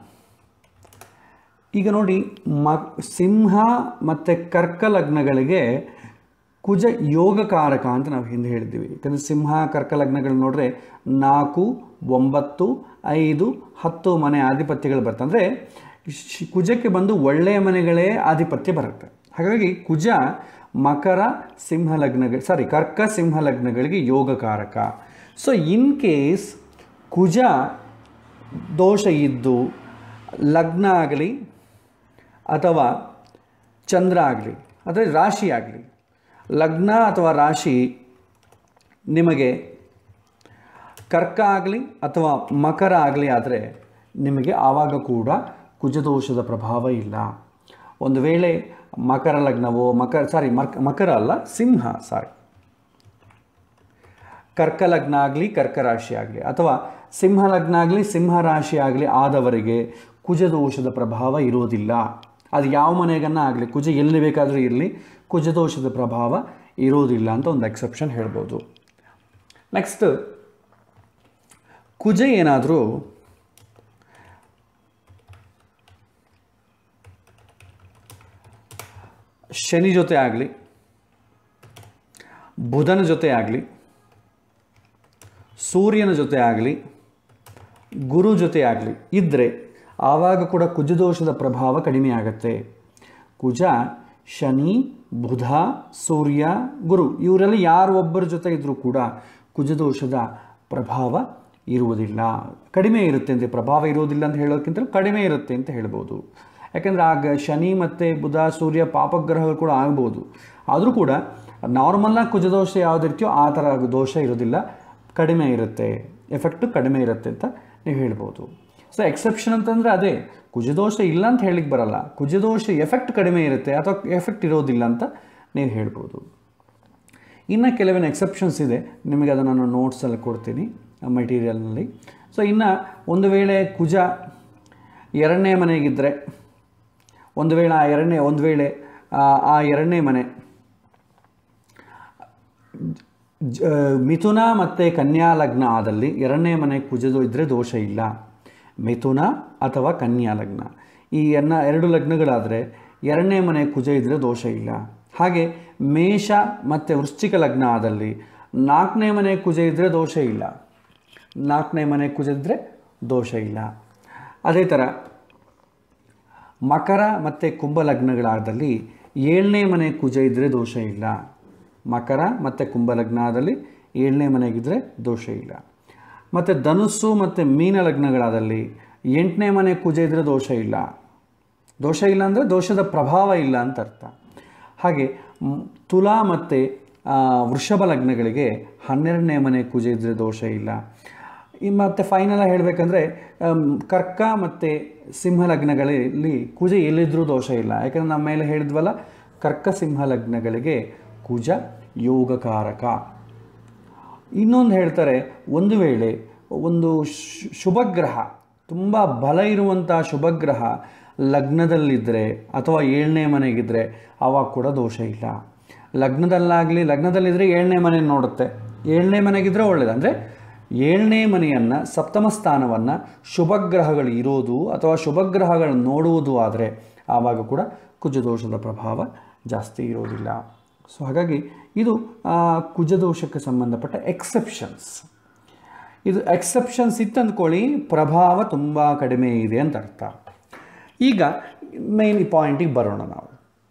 ಈಗ ನೋಡಿ ಮ ಸಿಂಹ ಮತ್ತು ಕರ್ಕ ಲಗ್ನಗಳಿಗೆ ಕುಜ ಯೋಗಕಾರಕ ಅಂತ ನಾವು ಹಿಂದೆ ಹೇಳಿದ್ದೀವಿ ಯಾಕಂದರೆ ಸಿಂಹ ಕರ್ಕ ಲಗ್ನಗಳು ನೋಡಿದ್ರೆ ನಾಲ್ಕು ಒಂಬತ್ತು ಐದು ಹತ್ತು ಮನೆ ಆಧಿಪತ್ಯಗಳು ಬರ್ತವೆ ಅಂದರೆ ಶ್- ಕುಜಕ್ಕೆ ಬಂದು ಒಳ್ಳೆಯ ಮನೆಗಳೇ ಆಧಿಪತ್ಯ ಬರುತ್ತೆ ಹಾಗಾಗಿ ಕುಜ ಮಕರ ಸಿಂಹ ಲಗ್ನಗಳು ಸಾರಿ ಕರ್ಕ ಸಿಂಹ ಲಗ್ನಗಳಿಗೆ ಯೋಗಕಾರಕ ಸೊ ಇನ್ ಕೇಸ್ ಕುಜ ದೋಷ ಇದ್ದು ಲಗ್ನ ಆಗಲಿ ಅಥವಾ ಚಂದ್ರ ಆಗಲಿ ಅಥವಾ ರಾಶಿ ಆಗಲಿ ಲಗ್ನ ಅಥವಾ ರಾಶಿ ನಿಮಗೆ ಕರ್ಕ ಆಗಲಿ ಅಥವಾ ಮಕರ ಆಗಲಿ ಆದರೆ ನಿಮಗೆ ಆವಾಗ ಕೂಡ ಕುಜದೋಷದ ಪ್ರಭಾವ ಇಲ್ಲ ಒಂದು ವೇಳೆ ಮಕರ ಲಗ್ನವೋ ಮಕರ ಸಾರಿ ಮಕ್ ಮಕರ ಅಲ್ಲ ಸಿಂಹ ಸಾರಿ ಕರ್ಕ ಲಗ್ನ ಆಗಲಿ ಕರ್ಕ ರಾಶಿ ಆಗಲಿ ಅಥವಾ ಸಿಂಹ ಲಗ್ನ ಆಗಲಿ ಸಿಂಹ ರಾಶಿ ಆಗಲಿ ಆದವರಿಗೆ ಕುಜದೋಷದ ಪ್ರಭಾವ ಇರೋದಿಲ್ಲ ಅದು ಯಾವ ಮನೆಗನ್ನ ಆಗಲಿ ಕುಜ ಎಲ್ಲಿ ಬೇಕಾದರೂ ಇರಲಿ ಕುಜದೋಷದ ಪ್ರಭಾವ ಇರೋದಿಲ್ಲ ಅಂತ ಒಂದು ಎಕ್ಸೆಪ್ಷನ್ ಹೇಳ್ಬೋದು ನೆಕ್ಸ್ಟ್ ಕುಜ ಏನಾದರೂ ಶನಿ ಜೊತೆ ಆಗಲಿ ಬುಧನ ಜೊತೆ ಆಗಲಿ ಸೂರ್ಯನ ಜೊತೆ ಆಗಲಿ ಗುರು ಜೊತೆ ಆಗಲಿ ಇದ್ದರೆ ಆವಾಗ ಕೂಡ ಕುಜದೋಷದ ಪ್ರಭಾವ ಕಡಿಮೆ ಆಗುತ್ತೆ ಕುಜ ಶನಿ ಬುಧ ಸೂರ್ಯ ಗುರು ಇವರೆಲ್ಲ ಯಾರು ಒಬ್ಬರ ಜೊತೆ ಇದ್ದರೂ ಕೂಡ ಕುಜದೋಷದ ಪ್ರಭಾವ ಇರುವುದಿಲ್ಲ ಕಡಿಮೆ ಇರುತ್ತೆ ಅಂತ ಪ್ರಭಾವ ಇರುವುದಿಲ್ಲ ಅಂತ ಹೇಳೋಕ್ಕಿಂತ ಕಡಿಮೆ ಇರುತ್ತೆ ಅಂತ ಹೇಳ್ಬೋದು ಯಾಕೆಂದರೆ ಆಗ ಶನಿ ಮತ್ತು ಬುಧ ಸೂರ್ಯ ಪಾಪಗ್ರಹಗಳು ಕೂಡ ಆಗ್ಬೋದು ಆದರೂ ಕೂಡ ನಾರ್ಮಲ್ಲಾಗಿ ಕುಜದೋಷ ಯಾವ್ದು ಇರ್ತೀಯೋ ಆ ಥರ ದೋಷ ಇರೋದಿಲ್ಲ ಕಡಿಮೆ ಇರುತ್ತೆ ಎಫೆಕ್ಟು ಕಡಿಮೆ ಇರುತ್ತೆ ಅಂತ ನೀವು ಹೇಳ್ಬೋದು ಸೊ ಎಕ್ಸೆಪ್ಷನ್ ಅಂತಂದರೆ ಅದೇ ಕುಜದೋಷ ಇಲ್ಲ ಅಂತ ಹೇಳಿಕ್ಕೆ ಬರಲ್ಲ ಕುಜದೋಷ ಎಫೆಕ್ಟ್ ಕಡಿಮೆ ಇರುತ್ತೆ ಅಥವಾ ಎಫೆಕ್ಟ್ ಇರೋದಿಲ್ಲ ಅಂತ ನೀವು ಹೇಳ್ಬೋದು ಇನ್ನು ಕೆಲವಿನ ಎಕ್ಸೆಪ್ಷನ್ಸ್ ಇದೆ ನಿಮಗೆ ಅದನ್ನು ನಾನು ನೋಟ್ಸಲ್ಲಿ ಕೊಡ್ತೀನಿ ಮೆಟೀರಿಯಲ್ನಲ್ಲಿ ಸೊ ಇನ್ನು ಒಂದು ವೇಳೆ ಕುಜ ಎರಡನೇ ಮನೆಗಿದ್ದರೆ ಒಂದು ವೇಳೆ ಆ ಎರಡನೇ ಒಂದು ವೇಳೆ ಆ ಆ ಎರಡನೇ ಮನೆ ಜ- ಮಿಥುನ ಮತ್ತು ಕನ್ಯಾ ಲಗ್ನ ಆದಲ್ಲಿ ಎರಡನೇ ಮನೆ ಕುಜದು ಇದ್ದರೆ ದೋಷ ಇಲ್ಲ ಮಿಥುನ ಅಥವಾ ಕನ್ಯಾ ಲಗ್ನ ಈ ಎನ್ನ ಎರಡು ಲಗ್ನಗಳಾದರೆ ಎರಡನೇ ಮನೆ ಕುಜ ಇದ್ದರೆ ದೋಷ ಇಲ್ಲ ಹಾಗೆ ಮೇಷ ಮತ್ತು ವೃಶ್ಚಿಕ ಲಗ್ನ ಆದಲ್ಲಿ ನಾಲ್ಕನೇ ಮನೆ ಕುಜ ಇದ್ದರೆ ದೋಷ ಇಲ್ಲ ನಾಲ್ಕನೇ ಮನೆ ಕುಜ ಇದ್ದರೆ ದೋಷ ಇಲ್ಲ ಅದೇ ಥರ ಮಕರ ಮತ್ತು ಕುಂಭ ಲಗ್ನಗಳಾದಲ್ಲಿ ಏಳನೇ ಮನೆ ಕುಜ ಇದ್ದರೆ ದೋಷ ಇಲ್ಲ ಮಕರ ಮತ್ತು ಕುಂಭ ಲಗ್ನದಲ್ಲಿ ಏಳನೇ ಮನೆಗಿದ್ದರೆ ದೋಷ ಇಲ್ಲ ಮತ್ತು ಧನುಸ್ಸು ಮತ್ತು ಮೀನ ಲಗ್ನಗಳಾದಲ್ಲಿ ಎಂಟನೇ ಮನೆ ಕುಜ ಇದ್ದರೆ ದೋಷ ಇಲ್ಲ ದೋಷ ಇಲ್ಲ ಅಂದರೆ ದೋಷದ ಪ್ರಭಾವ ಇಲ್ಲ ಅಂತ ಅರ್ಥ ಹಾಗೆ ಮ್, ತುಲಾ ಮತ್ತು ಆ, ವೃಷಭ ಲಗ್ನಗಳಿಗೆ ಹನ್ನೆರಡನೇ ಮನೆ ಕುಜ ಇದ್ದರೆ ದೋಷ ಇಲ್ಲ ಈ ಮತ್ತು ಫೈನಲ್ ಹೇಳಬೇಕಂದ್ರೆ ಕರ್ಕ ಮತ್ತು ಸಿಂಹ ಲಗ್ನಗಳಲ್ಲಿ ಕುಜ ಎಲ್ಲಿದ್ದರೂ ದೋಷ ಇಲ್ಲ ಯಾಕಂದ್ರೆ ನಮ್ಮ ಮೇಲೆ ಹೇಳಿದ್ವಲ್ಲ ಕರ್ಕ ಸಿಂಹ ಲಗ್ನಗಳಿಗೆ ಕುಜ ಯೋಗಕಾರಕ ಇನ್ನೊಂದು ಹೇಳ್ತಾರೆ ಒಂದು ವೇಳೆ ಒಂದು ಶು- ಶುಭಗ್ರಹ ತುಂಬ ಬಲ ಇರುವಂಥ ಶುಭಗ್ರಹ ಲಗ್ನದಲ್ಲಿದ್ದರೆ ಅಥವಾ ಏಳನೇ ಮನೆಗಿದ್ದರೆ ಆವಾಗ ಕೂಡ ದೋಷ ಇಲ್ಲ ಲಗ್ನದಲ್ಲಾಗಲಿ ಲಗ್ನದಲ್ಲಿದ್ದರೆ ಏಳನೇ ಮನೆ ನೋಡುತ್ತೆ ಏಳನೇ ಮನೆಗಿದ್ದರೆ ಒಳ್ಳೆಯದು ಅಂದರೆ ಏಳನೇ ಮನೆಯನ್ನು ಸಪ್ತಮ ಸ್ಥಾನವನ್ನು ಶುಭಗ್ರಹಗಳು ಇರೋದು ಅಥವಾ ಶುಭಗ್ರಹಗಳನ್ನು ನೋಡುವುದು ಆದರೆ ಆವಾಗ ಕೂಡ ಕುಜದೋಷದ ಪ್ರಭಾವ ಜಾಸ್ತಿ ಇರೋದಿಲ್ಲ ಸೊ ಹಾಗಾಗಿ ಇದು ಆ, ಕುಜದೋಷಕ್ಕೆ ಸಂಬಂಧಪಟ್ಟ ಎಕ್ಸೆಪ್ಷನ್ಸ್ ಇದು ಎಕ್ಸೆಪ್ಷನ್ಸ್ ಇತ್ತಂದ್ಕೊಳ್ಳಿ ಪ್ರಭಾವ ತುಂಬ ಕಡಿಮೆ ಇದೆ ಅಂತ ಅರ್ಥ ಈಗ ಮೇನ್ ಪಾಯಿಂಟಿಗೆ ಬರೋಣ ನಾವು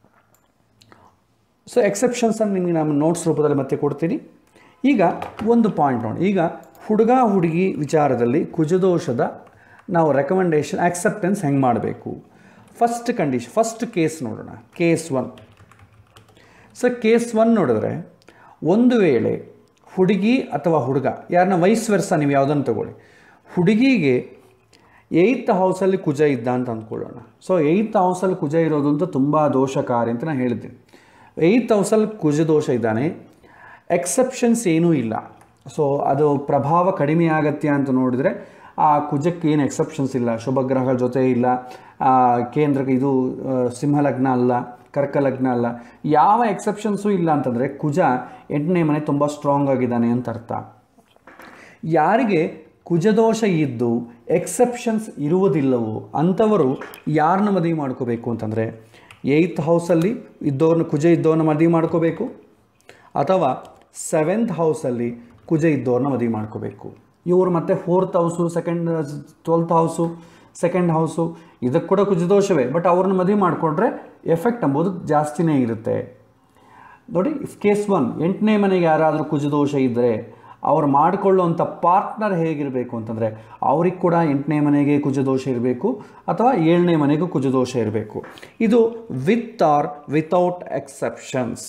ಸೊ ಎಕ್ಸೆಪ್ಷನ್ಸನ್ನು ನಿಮಗೆ ನಾನು ನೋಟ್ಸ್ ರೂಪದಲ್ಲಿ ಮತ್ತೆ ಕೊಡ್ತೀನಿ ಈಗ ಒಂದು ಪಾಯಿಂಟ್ ನೋಡಿ ಈಗ ಹುಡುಗ ಹುಡುಗಿ ವಿಚಾರದಲ್ಲಿ ಕುಜದೋಷದ ನಾವು ರೆಕಮೆಂಡೇಶನ್ ಆಕ್ಸೆಪ್ಟೆನ್ಸ್ ಹೆಂಗೆ ಮಾಡಬೇಕು ಫಸ್ಟ್ ಕಂಡೀಷನ್ ಫಸ್ಟ್ ಕೇಸ್ ನೋಡೋಣ case one so case one ನೋಡಿದ್ರೆ ಒಂದು ವೇಳೆ ಹುಡುಗಿ ಅಥವಾ ಹುಡುಗ ಯಾರನ್ನ ವಯಸ್ಸು ವರ್ಷ ನೀವು ಯಾವುದನ್ನು ತಗೊಳ್ಳಿ ಹುಡುಗಿಗೆ ಏಯ್ತ್ ಹೌಸಲ್ಲಿ ಕುಜ ಇದ್ದ ಅಂತ ಅಂದ್ಕೊಳ್ಳೋಣ ಸೊ ಏಯ್ತ್ ಹೌಸಲ್ಲಿ ಕುಜ ಇರೋದು ಅಂತ ತುಂಬ ದೋಷಕಾರಿ ಅಂತ ನಾನು ಹೇಳಿದ್ದೀನಿ ಏಯ್ತ್ ಹೌಸಲ್ಲಿ ಕುಜ ದೋಷ ಇದ್ದಾನೆ ಎಕ್ಸೆಪ್ಷನ್ಸ್ ಏನೂ ಇಲ್ಲ ಸೊ ಅದು ಪ್ರಭಾವ ಕಡಿಮೆ ಆಗತ್ಯ ಅಂತ ನೋಡಿದರೆ ಆ ಕುಜಕ್ಕೆ ಏನು ಎಕ್ಸೆಪ್ಷನ್ಸ್ ಇಲ್ಲ ಶುಭಗ್ರಹಗಳ ಜೊತೆ ಇಲ್ಲ ಆ, ಕೇಂದ್ರಕ್ಕೆ ಇದು ಆ, ಸಿಂಹಲಗ್ನ ಅಲ್ಲ ಕರ್ಕಲಗ್ನ ಅಲ್ಲ ಯಾವ ಎಕ್ಸೆಪ್ಷನ್ಸು ಇಲ್ಲ ಅಂತಂದರೆ ಕುಜ ಎಂಟನೇ ಮನೆ ತುಂಬ ಸ್ಟ್ರಾಂಗ್ ಆಗಿದ್ದಾನೆ ಅಂತ ಅರ್ಥ ಯಾರಿಗೆ ಕುಜದೋಷ ಇದ್ದು ಎಕ್ಸೆಪ್ಷನ್ಸ್ ಇರುವುದಿಲ್ಲವೋ ಅಂಥವರು ಯಾರನ್ನ ಮದುವೆ ಮಾಡ್ಕೋಬೇಕು ಅಂತಂದರೆ ಏಯ್ತ್ ಹೌಸಲ್ಲಿ ಇದ್ದವ್ರನ್ನ ಕುಜ ಇದ್ದವ್ರನ್ನ ಮದುವೆ ಮಾಡ್ಕೋಬೇಕು ಅಥವಾ ಸೆವೆಂತ್ ಹೌಸಲ್ಲಿ ಕುಜ ಇದ್ದವ್ರನ್ನ ಮದುವೆ ಮಾಡ್ಕೋಬೇಕು ಇವರು ಮತ್ತೆ fourth house second twelfth house second house ಇದಕ್ಕೆ ಕೂಡ ಕುಜದೋಷವೇ ಬಟ್ ಅವ್ರನ್ನ ಮದುವೆ ಮಾಡಿಕೊಂಡ್ರೆ ಎಫೆಕ್ಟ್ ಎಂಬುದು ಜಾಸ್ತಿನೇ ಇರುತ್ತೆ ನೋಡಿ ಕೇಸ್ ಒನ್ ಎಂಟನೇ ಮನೆಗೆ ಯಾರಾದರೂ ಕುಜದೋಷ ಇದ್ದರೆ ಅವ್ರು ಮಾಡಿಕೊಳ್ಳುವಂಥ ಪಾರ್ಟ್ನರ್ ಹೇಗಿರಬೇಕು ಅಂತಂದರೆ ಅವ್ರಿಗೆ ಕೂಡ ಎಂಟನೇ ಮನೆಗೆ ಕುಜದೋಷ ಇರಬೇಕು ಅಥವಾ ಏಳನೇ ಮನೆಗೂ ಕುಜದೋಷ ಇರಬೇಕು ಇದು with or without exceptions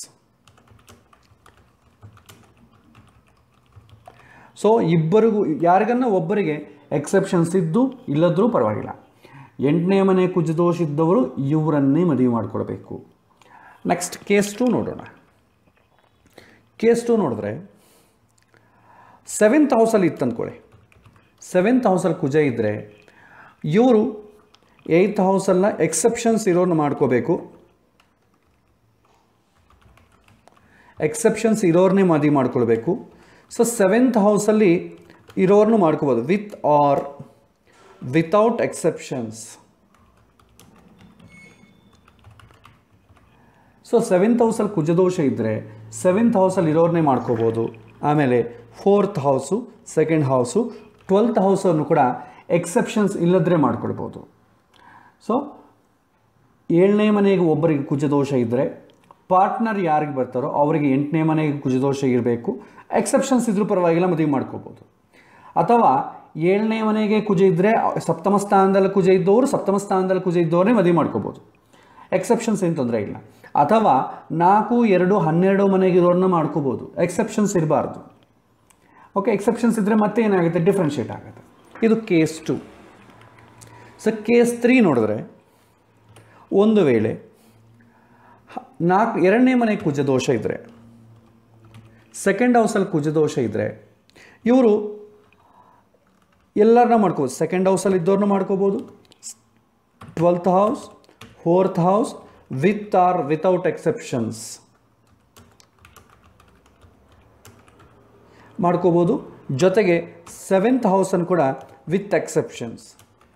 so ಇಬ್ಬರಿಗೂ ಯಾರಿಗನ್ನ ಒಬ್ಬರಿಗೆ ಎಕ್ಸೆಪ್ಷನ್ಸ್ ಇದ್ದು ಇಲ್ಲದ್ರೂ ಪರವಾಗಿಲ್ಲ ಎಂಟನೇ ಮನೆ ಕುಜದೋಷ ಇದ್ದವರು ಇವರನ್ನೇ ಮದುವೆ ಮಾಡಿಕೊಡ್ಬೇಕು ನೆಕ್ಸ್ಟ್ ಕೇಸ್ ಟು ನೋಡೋಣ ಕೇಸ್ ಟು ನೋಡಿದ್ರೆ ಸೆವೆಂತ್ ಹೌಸಲ್ಲಿ ಇತ್ತು ಅಂದ್ಕೊಳ್ಳಿ ಸೆವೆಂತ್ ಹೌಸಲ್ಲಿ ಕುಜ ಇದ್ದರೆ ಇವರು ಏಯ್ತ್ ಹೌಸಲ್ಲ ಎಕ್ಸೆಪ್ಷನ್ಸ್ ಇರೋರನ್ನ ಮಾಡ್ಕೋಬೇಕು ಎಕ್ಸೆಪ್ಷನ್ಸ್ ಇರೋರನ್ನೇ ಮದುವೆ ಮಾಡ್ಕೊಳ್ಬೇಕು ಸೊ ಸೆವೆಂತ್ ಹೌಸಲ್ಲಿ ಇರೋರ್ನು ಮಾಡ್ಕೋಬೋದು with or without exceptions so seventh ಹೌಸಲ್ಲಿ ಕುಜದೋಷ ಇದ್ದರೆ ಸೆವೆಂತ್ ಹೌಸಲ್ಲಿ ಇರೋರನ್ನೇ ಮಾಡ್ಕೋಬೋದು ಆಮೇಲೆ fourth house second house twelfth ಹೌಸನ್ನು ಕೂಡ ಎಕ್ಸೆಪ್ಷನ್ಸ್ ಇಲ್ಲದ್ರೆ ಮಾಡ್ಕೊಳ್ಬೋದು ಸೊ ಏಳನೇ ಮನೆಗೆ ಒಬ್ಬರಿಗೆ ಕುಜದೋಷ ಇದ್ದರೆ ಪಾರ್ಟ್ನರ್ ಯಾರಿಗೆ ಬರ್ತಾರೋ ಅವರಿಗೆ ಎಂಟನೇ ಮನೆಗೆ ಕುಜದೋಷ ಇರಬೇಕು ಎಕ್ಸೆಪ್ಷನ್ಸ್ ಇದ್ರೂ ಪರವಾಗಿಲ್ಲ ಮದುವೆ ಮಾಡ್ಕೋಬೋದು ಅಥವಾ ಏಳನೇ ಮನೆಗೆ ಕುಜ ಇದ್ದರೆ ಸಪ್ತಮ ಸ್ಥಾನದಲ್ಲಿ ಕುಜ ಇದ್ದವರು ಸಪ್ತಮ ಸ್ಥಾನದಲ್ಲಿ ಕುಜ ಇದ್ದವರೇ ಮದುವೆ ಮಾಡ್ಕೋಬೋದು ಎಕ್ಸೆಪ್ಷನ್ಸ್ ಏನು ತೊಂದರೆ ಇಲ್ಲ ಅಥವಾ ನಾಲ್ಕು ಎರಡು ಹನ್ನೆರಡು ಮನೆಗೆ ಇರೋರನ್ನ ಮಾಡ್ಕೋಬೋದು ಎಕ್ಸೆಪ್ಷನ್ಸ್ ಇರಬಾರ್ದು ಓಕೆ ಎಕ್ಸೆಪ್ಷನ್ಸ್ ಇದ್ದರೆ ಮತ್ತೆ ಏನಾಗುತ್ತೆ ಡಿಫ್ರೆನ್ಷಿಯೇಟ್ ಆಗುತ್ತೆ ಇದು case two so case three ನೋಡಿದ್ರೆ ಒಂದು ವೇಳೆ ಹ- ನಾಲ್ಕು ಎರಡನೇ ಮನೆ ಕುಜದೋಷ ಇದ್ದರೆ ಸೆಕೆಂಡ್ ಹೌಸಲ್ಲಿ ಕುಜದೋಷ ಇದ್ದರೆ ಇವರು ಎಲ್ಲರನ್ನ ಮಾಡ್ಕೋಬೋದು ಸೆಕೆಂಡ್ ಹೌಸಲ್ಲಿ ಇದ್ದವ್ರನ್ನ ಮಾಡ್ಕೋಬೋದು twelfth house fourth house with or without exceptions ಮಾಡ್ಕೋಬೋದು ಜೊತೆಗೆ ಸೆವೆಂತ್ ಹೌಸನ್ನು ಕೂಡ ವಿತ್ ಎಕ್ಸೆಪ್ಷನ್ಸ್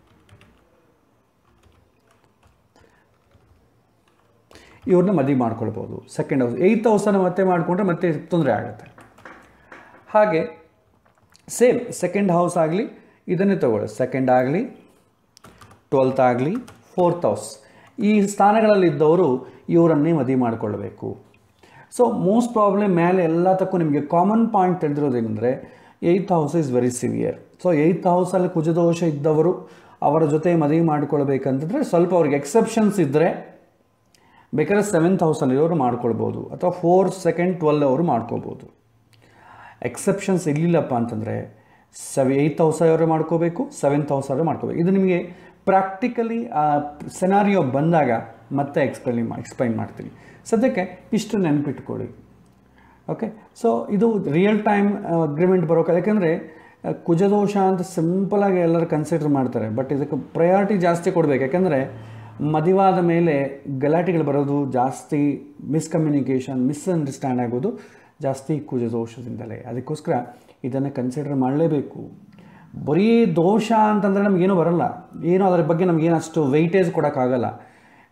ಇವ್ರನ್ನ ಮದುವೆ ಮಾಡ್ಕೊಳ್ಬೋದು ಸೆಕೆಂಡ್ ಹೌಸ್ ಏಯ್ತ್ ಹೌಸನ್ನು ಮತ್ತೆ ಮಾಡಿಕೊಂಡ್ರೆ ಮತ್ತೆ ತೊಂದರೆ ಆಗುತ್ತೆ ಹಾಗೆ ಸೇಮ್ ಸೆಕೆಂಡ್ ಹೌಸ್ ಆಗಲಿ ಇದನ್ನೇ ತಗೊಳ್ಳಿ ಸೆಕೆಂಡ್ ಆಗಲಿ ಟ್ವೆಲ್ತ್ ಆಗಲಿ ಫೋರ್ತ್ ಹೌಸ್ ಈ ಸ್ಥಾನಗಳಲ್ಲಿದ್ದವರು ಇವರನ್ನೇ ಮದುವೆ ಮಾಡಿಕೊಳ್ಬೇಕು ಸೊ ಮೋಸ್ಟ್ ಪ್ರಾಬ್ಲಮ್ ಮೇಲೆ ಎಲ್ಲದಕ್ಕೂ ನಿಮಗೆ ಕಾಮನ್ ಪಾಯಿಂಟ್ ತಿಳಿದಿರೋದೇನೆಂದರೆ eighth house is very severe so eighth ಹೌಸಲ್ಲಿ ಕುಜದೋಷ ಇದ್ದವರು ಅವರ ಜೊತೆ ಮದುವೆ ಮಾಡಿಕೊಳ್ಬೇಕಂತಂದರೆ ಸ್ವಲ್ಪ ಅವ್ರಿಗೆ ಎಕ್ಸೆಪ್ಷನ್ಸ್ ಇದ್ದರೆ ಬೇಕಾದ್ರೆ ಸೆವೆಂತ್ ಹೌಸಲ್ಲಿರೋರು ಮಾಡ್ಕೊಳ್ಬೋದು ಅಥವಾ ಫೋರ್ ಸೆಕೆಂಡ್ ಟ್ವೆಲ್ ಅವರು ಮಾಡ್ಕೋಬೋದು ಎಕ್ಸೆಪ್ಷನ್ಸ್ ಇರಲಿಲ್ಲಪ್ಪ ಅಂತಂದರೆ ಸೆವೆ ಏಯ್ತ್ ಹೌಸ್ ಅವರೇ ಮಾಡ್ಕೋಬೇಕು ಸೆವೆಂತ್ ಹೌಸ್ ಅವರೇ ಮಾಡ್ಕೋಬೇಕು ಇದು ನಿಮಗೆ ಪ್ರಾಕ್ಟಿಕಲಿ ಸೆನಾರಿಯೋ ಬಂದಾಗ ಮತ್ತೆ ಎಕ್ಸ್ಪ್ಲೈನ್ ಎಕ್ಸ್ಪ್ಲೈನ್ ಮಾಡ್ತೀನಿ ಸದ್ಯಕ್ಕೆ ಇಷ್ಟು ನೆನಪಿಟ್ಕೊಳ್ಳಿ ಓಕೆ ಸೊ ಇದು ರಿಯಲ್ ಟೈಮ್ ಅಗ್ರಿಮೆಂಟ್ ಬರೋಕೆ ಯಾಕೆಂದರೆ ಕುಜದೋಷ ಅಂತ ಸಿಂಪಲಾಗಿ ಎಲ್ಲರೂ ಕನ್ಸಿಡರ್ ಮಾಡ್ತಾರೆ ಬಟ್ ಇದಕ್ಕೆ ಪ್ರಯಾರಿಟಿ ಜಾಸ್ತಿ ಕೊಡಬೇಕು ಯಾಕೆಂದರೆ ಮದುವಾದ ಮೇಲೆ ಗಲಾಟೆಗಳು ಬರೋದು ಜಾಸ್ತಿ ಮಿಸ್ಕಮ್ಯುನಿಕೇಷನ್ ಮಿಸ್ಅಂಡರ್ಸ್ಟ್ಯಾಂಡ್ ಆಗೋದು ಜಾಸ್ತಿ ಕುಜದೋಷದಿಂದಲೇ ಅದಕ್ಕೋಸ್ಕರ ಇದನ್ನು ಕನ್ಸಿಡರ್ ಮಾಡಲೇಬೇಕು ಬರೀ ದೋಷ ಅಂತಂದರೆ ನಮಗೇನು ಬರಲ್ಲ ಏನೋ ಅದರ ಬಗ್ಗೆ ನಮಗೇನು ಅಷ್ಟು ವೆಯ್ಟೇಜ್ ಕೊಡೋಕ್ಕಾಗಲ್ಲ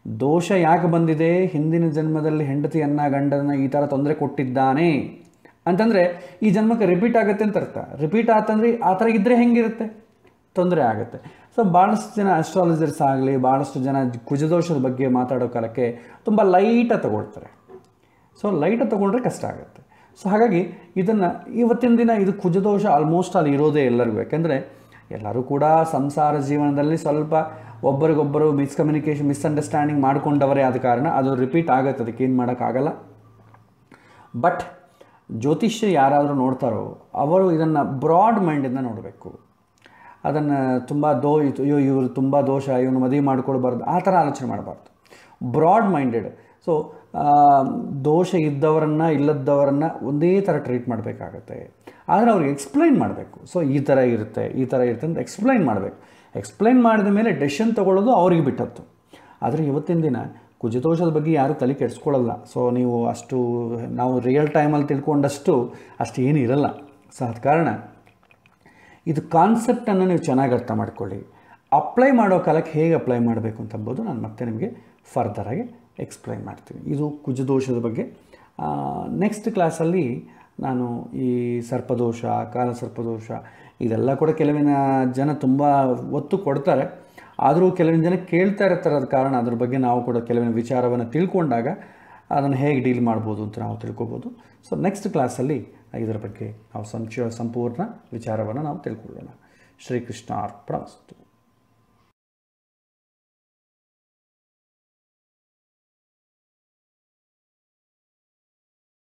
ದೋಷ ಯಾಕೆ ಬಂದಿದೆ ಹಿಂದಿನ ಜನ್ಮದಲ್ಲಿ ಹೆಂಡತಿಯನ್ನ ಗಂಡನ ಈ ಥರ ತೊಂದರೆ ಕೊಟ್ಟಿದ್ದಾನೆ ಅಂತಂದರೆ ಈ ಜನ್ಮಕ್ಕೆ ರಿಪೀಟ್ ಆಗುತ್ತೆ ಅಂತ ಅರ್ಥ ರಿಪೀಟ್ ಆತಂದ್ರೆ ಆ ಥರ ಇದ್ದರೆ ಹೆಂಗಿರುತ್ತೆ ತೊಂದರೆ ಆಗುತ್ತೆ ಸೊ ಭಾಳಷ್ಟು ಜನ ಅಸ್ಟ್ರಾಲಜರ್ಸ್ ಆಗಲಿ ಭಾಳಷ್ಟು ಜನ ಕುಜದೋಷದ ಬಗ್ಗೆ ಮಾತಾಡೋ ಕಾಲಕ್ಕೆ ತುಂಬ ಲೈಟಾಗಿ ತಗೊಳ್ತಾರೆ ಸೊ ಲೈಟಾಗಿ ತೊಗೊಂಡ್ರೆ ಕಷ್ಟ ಆಗುತ್ತೆ ಸೊ ಹಾಗಾಗಿ ಇದನ್ನು ಇವತ್ತಿನ ದಿನ ಇದು ಕುಜದೋಷ ಆಲ್ಮೋಸ್ಟ್ ಅಲ್ಲಿ ಇರೋದೇ ಎಲ್ಲರಿಗೂ ಯಾಕೆಂದರೆ ಎಲ್ಲರೂ ಕೂಡ ಸಂಸಾರ ಜೀವನದಲ್ಲಿ ಸ್ವಲ್ಪ ಒಬ್ಬರಿಗೊಬ್ಬರು ಮಿಸ್ಕಮ್ಯುನಿಕೇಷನ್ ಮಿಸ್ಅಂಡರ್ಸ್ಟ್ಯಾಂಡಿಂಗ್ ಮಾಡ್ಕೊಂಡವರೇ ಆದ ಕಾರಣ ಅದು ರಿಪೀಟ್ ಆಗುತ್ತೆ ಅದಕ್ಕೆ ಏನು ಮಾಡೋಕ್ಕಾಗಲ್ಲ ಬಟ್ ಜ್ಯೋತಿಷ್ಯ ಯಾರಾದರೂ ನೋಡ್ತಾರೋ ಅವರು ಇದನ್ನು ಬ್ರಾಡ್ ಮೈಂಡಿಂದ ನೋಡಬೇಕು ಅದನ್ನು ತುಂಬ ದೋ ಇದು ಅಯ್ಯೋ ಇವರು ತುಂಬ ದೋಷ ಇವನು ಮದುವೆ ಮಾಡ್ಕೊಳ್ಬಾರ್ದು ಆ ಥರ ಆಲೋಚನೆ ಮಾಡಬಾರ್ದು ಬ್ರಾಡ್ ಮೈಂಡೆಡ್ ಸೊ ದೋಷ ಇದ್ದವರನ್ನು ಇಲ್ಲದವರನ್ನು ಒಂದೇ ಥರ ಟ್ರೀಟ್ ಮಾಡಬೇಕಾಗತ್ತೆ ಆದರೆ ಅವ್ರಿಗೆ ಎಕ್ಸ್ಪ್ಲೈನ್ ಮಾಡಬೇಕು ಸೊ ಈ ಥರ ಇರುತ್ತೆ ಈ ಥರ ಇರುತ್ತೆ ಅಂತ ಎಕ್ಸ್ಪ್ಲೈನ್ ಮಾಡಬೇಕು ಎಕ್ಸ್ಪ್ಲೈನ್ ಮಾಡಿದ ಮೇಲೆ ಡೆಸಿಷನ್ ತೊಗೊಳ್ಳೋದು ಅವ್ರಿಗೆ ಬಿಟ್ಟದ್ದು ಆದರೆ ಇವತ್ತಿನ ದಿನ ಕುಜದೋಷದ ಬಗ್ಗೆ ಯಾರೂ ತಲೆ ಕೆಡಿಸ್ಕೊಳ್ಳಲ್ಲ ಸೊ ನೀವು ಅಷ್ಟು ನಾವು ರಿಯಲ್ ಟೈಮಲ್ಲಿ ತಿಳ್ಕೊಂಡಷ್ಟು ಅಷ್ಟು ಏನು ಇರಲ್ಲ ಸೊ ಆದ ಕಾರಣ ಇದು ಕಾನ್ಸೆಪ್ಟನ್ನು ನೀವು ಚೆನ್ನಾಗಿ ಅರ್ಥ ಮಾಡ್ಕೊಳ್ಳಿ ಅಪ್ಲೈ ಮಾಡೋ ಕಾಲಕ್ಕೆ ಹೇಗೆ ಅಪ್ಲೈ ಮಾಡಬೇಕು ಅಂತಂಬೋದು ನಾನು ಮತ್ತೆ ನಿಮಗೆ ಫರ್ದರಾಗಿ ಎಕ್ಸ್ಪ್ಲೈನ್ ಮಾಡ್ತೀನಿ ಇದು ಕುಜದೋಷದ ಬಗ್ಗೆ ನೆಕ್ಸ್ಟ್ ಕ್ಲಾಸಲ್ಲಿ ನಾನು ಈ ಸರ್ಪದೋಷ ಕಾಲ ಸರ್ಪದೋಷ ಇದೆಲ್ಲ ಕೂಡ ಕೆಲವಿನ ಜನ ತುಂಬ ಒತ್ತು ಕೊಡ್ತಾರೆ ಆದರೂ ಕೆಲವಿನ ಜನ ಕೇಳ್ತಾ ಇರ್ತಾರೆ ಅದ ಕಾರಣ ಅದ್ರ ಬಗ್ಗೆ ನಾವು ಕೂಡ ಕೆಲವಿನ ವಿಚಾರವನ್ನು ತಿಳ್ಕೊಂಡಾಗ ಅದನ್ನು ಹೇಗೆ ಡೀಲ್ ಮಾಡ್ಬೋದು ಅಂತ ನಾವು ತಿಳ್ಕೊಬೋದು ಸೊ ನೆಕ್ಸ್ಟ್ ಕ್ಲಾಸಲ್ಲಿ ಇದರ ಬಗ್ಗೆ ನಾವು ಸಂಚ ಸಂಪೂರ್ಣ ವಿಚಾರವನ್ನು ನಾವು ತಿಳ್ಕೊಳ್ಳೋಣ ಶ್ರೀಕೃಷ್ಣ ಅರ್ಪಣಮಸ್ತು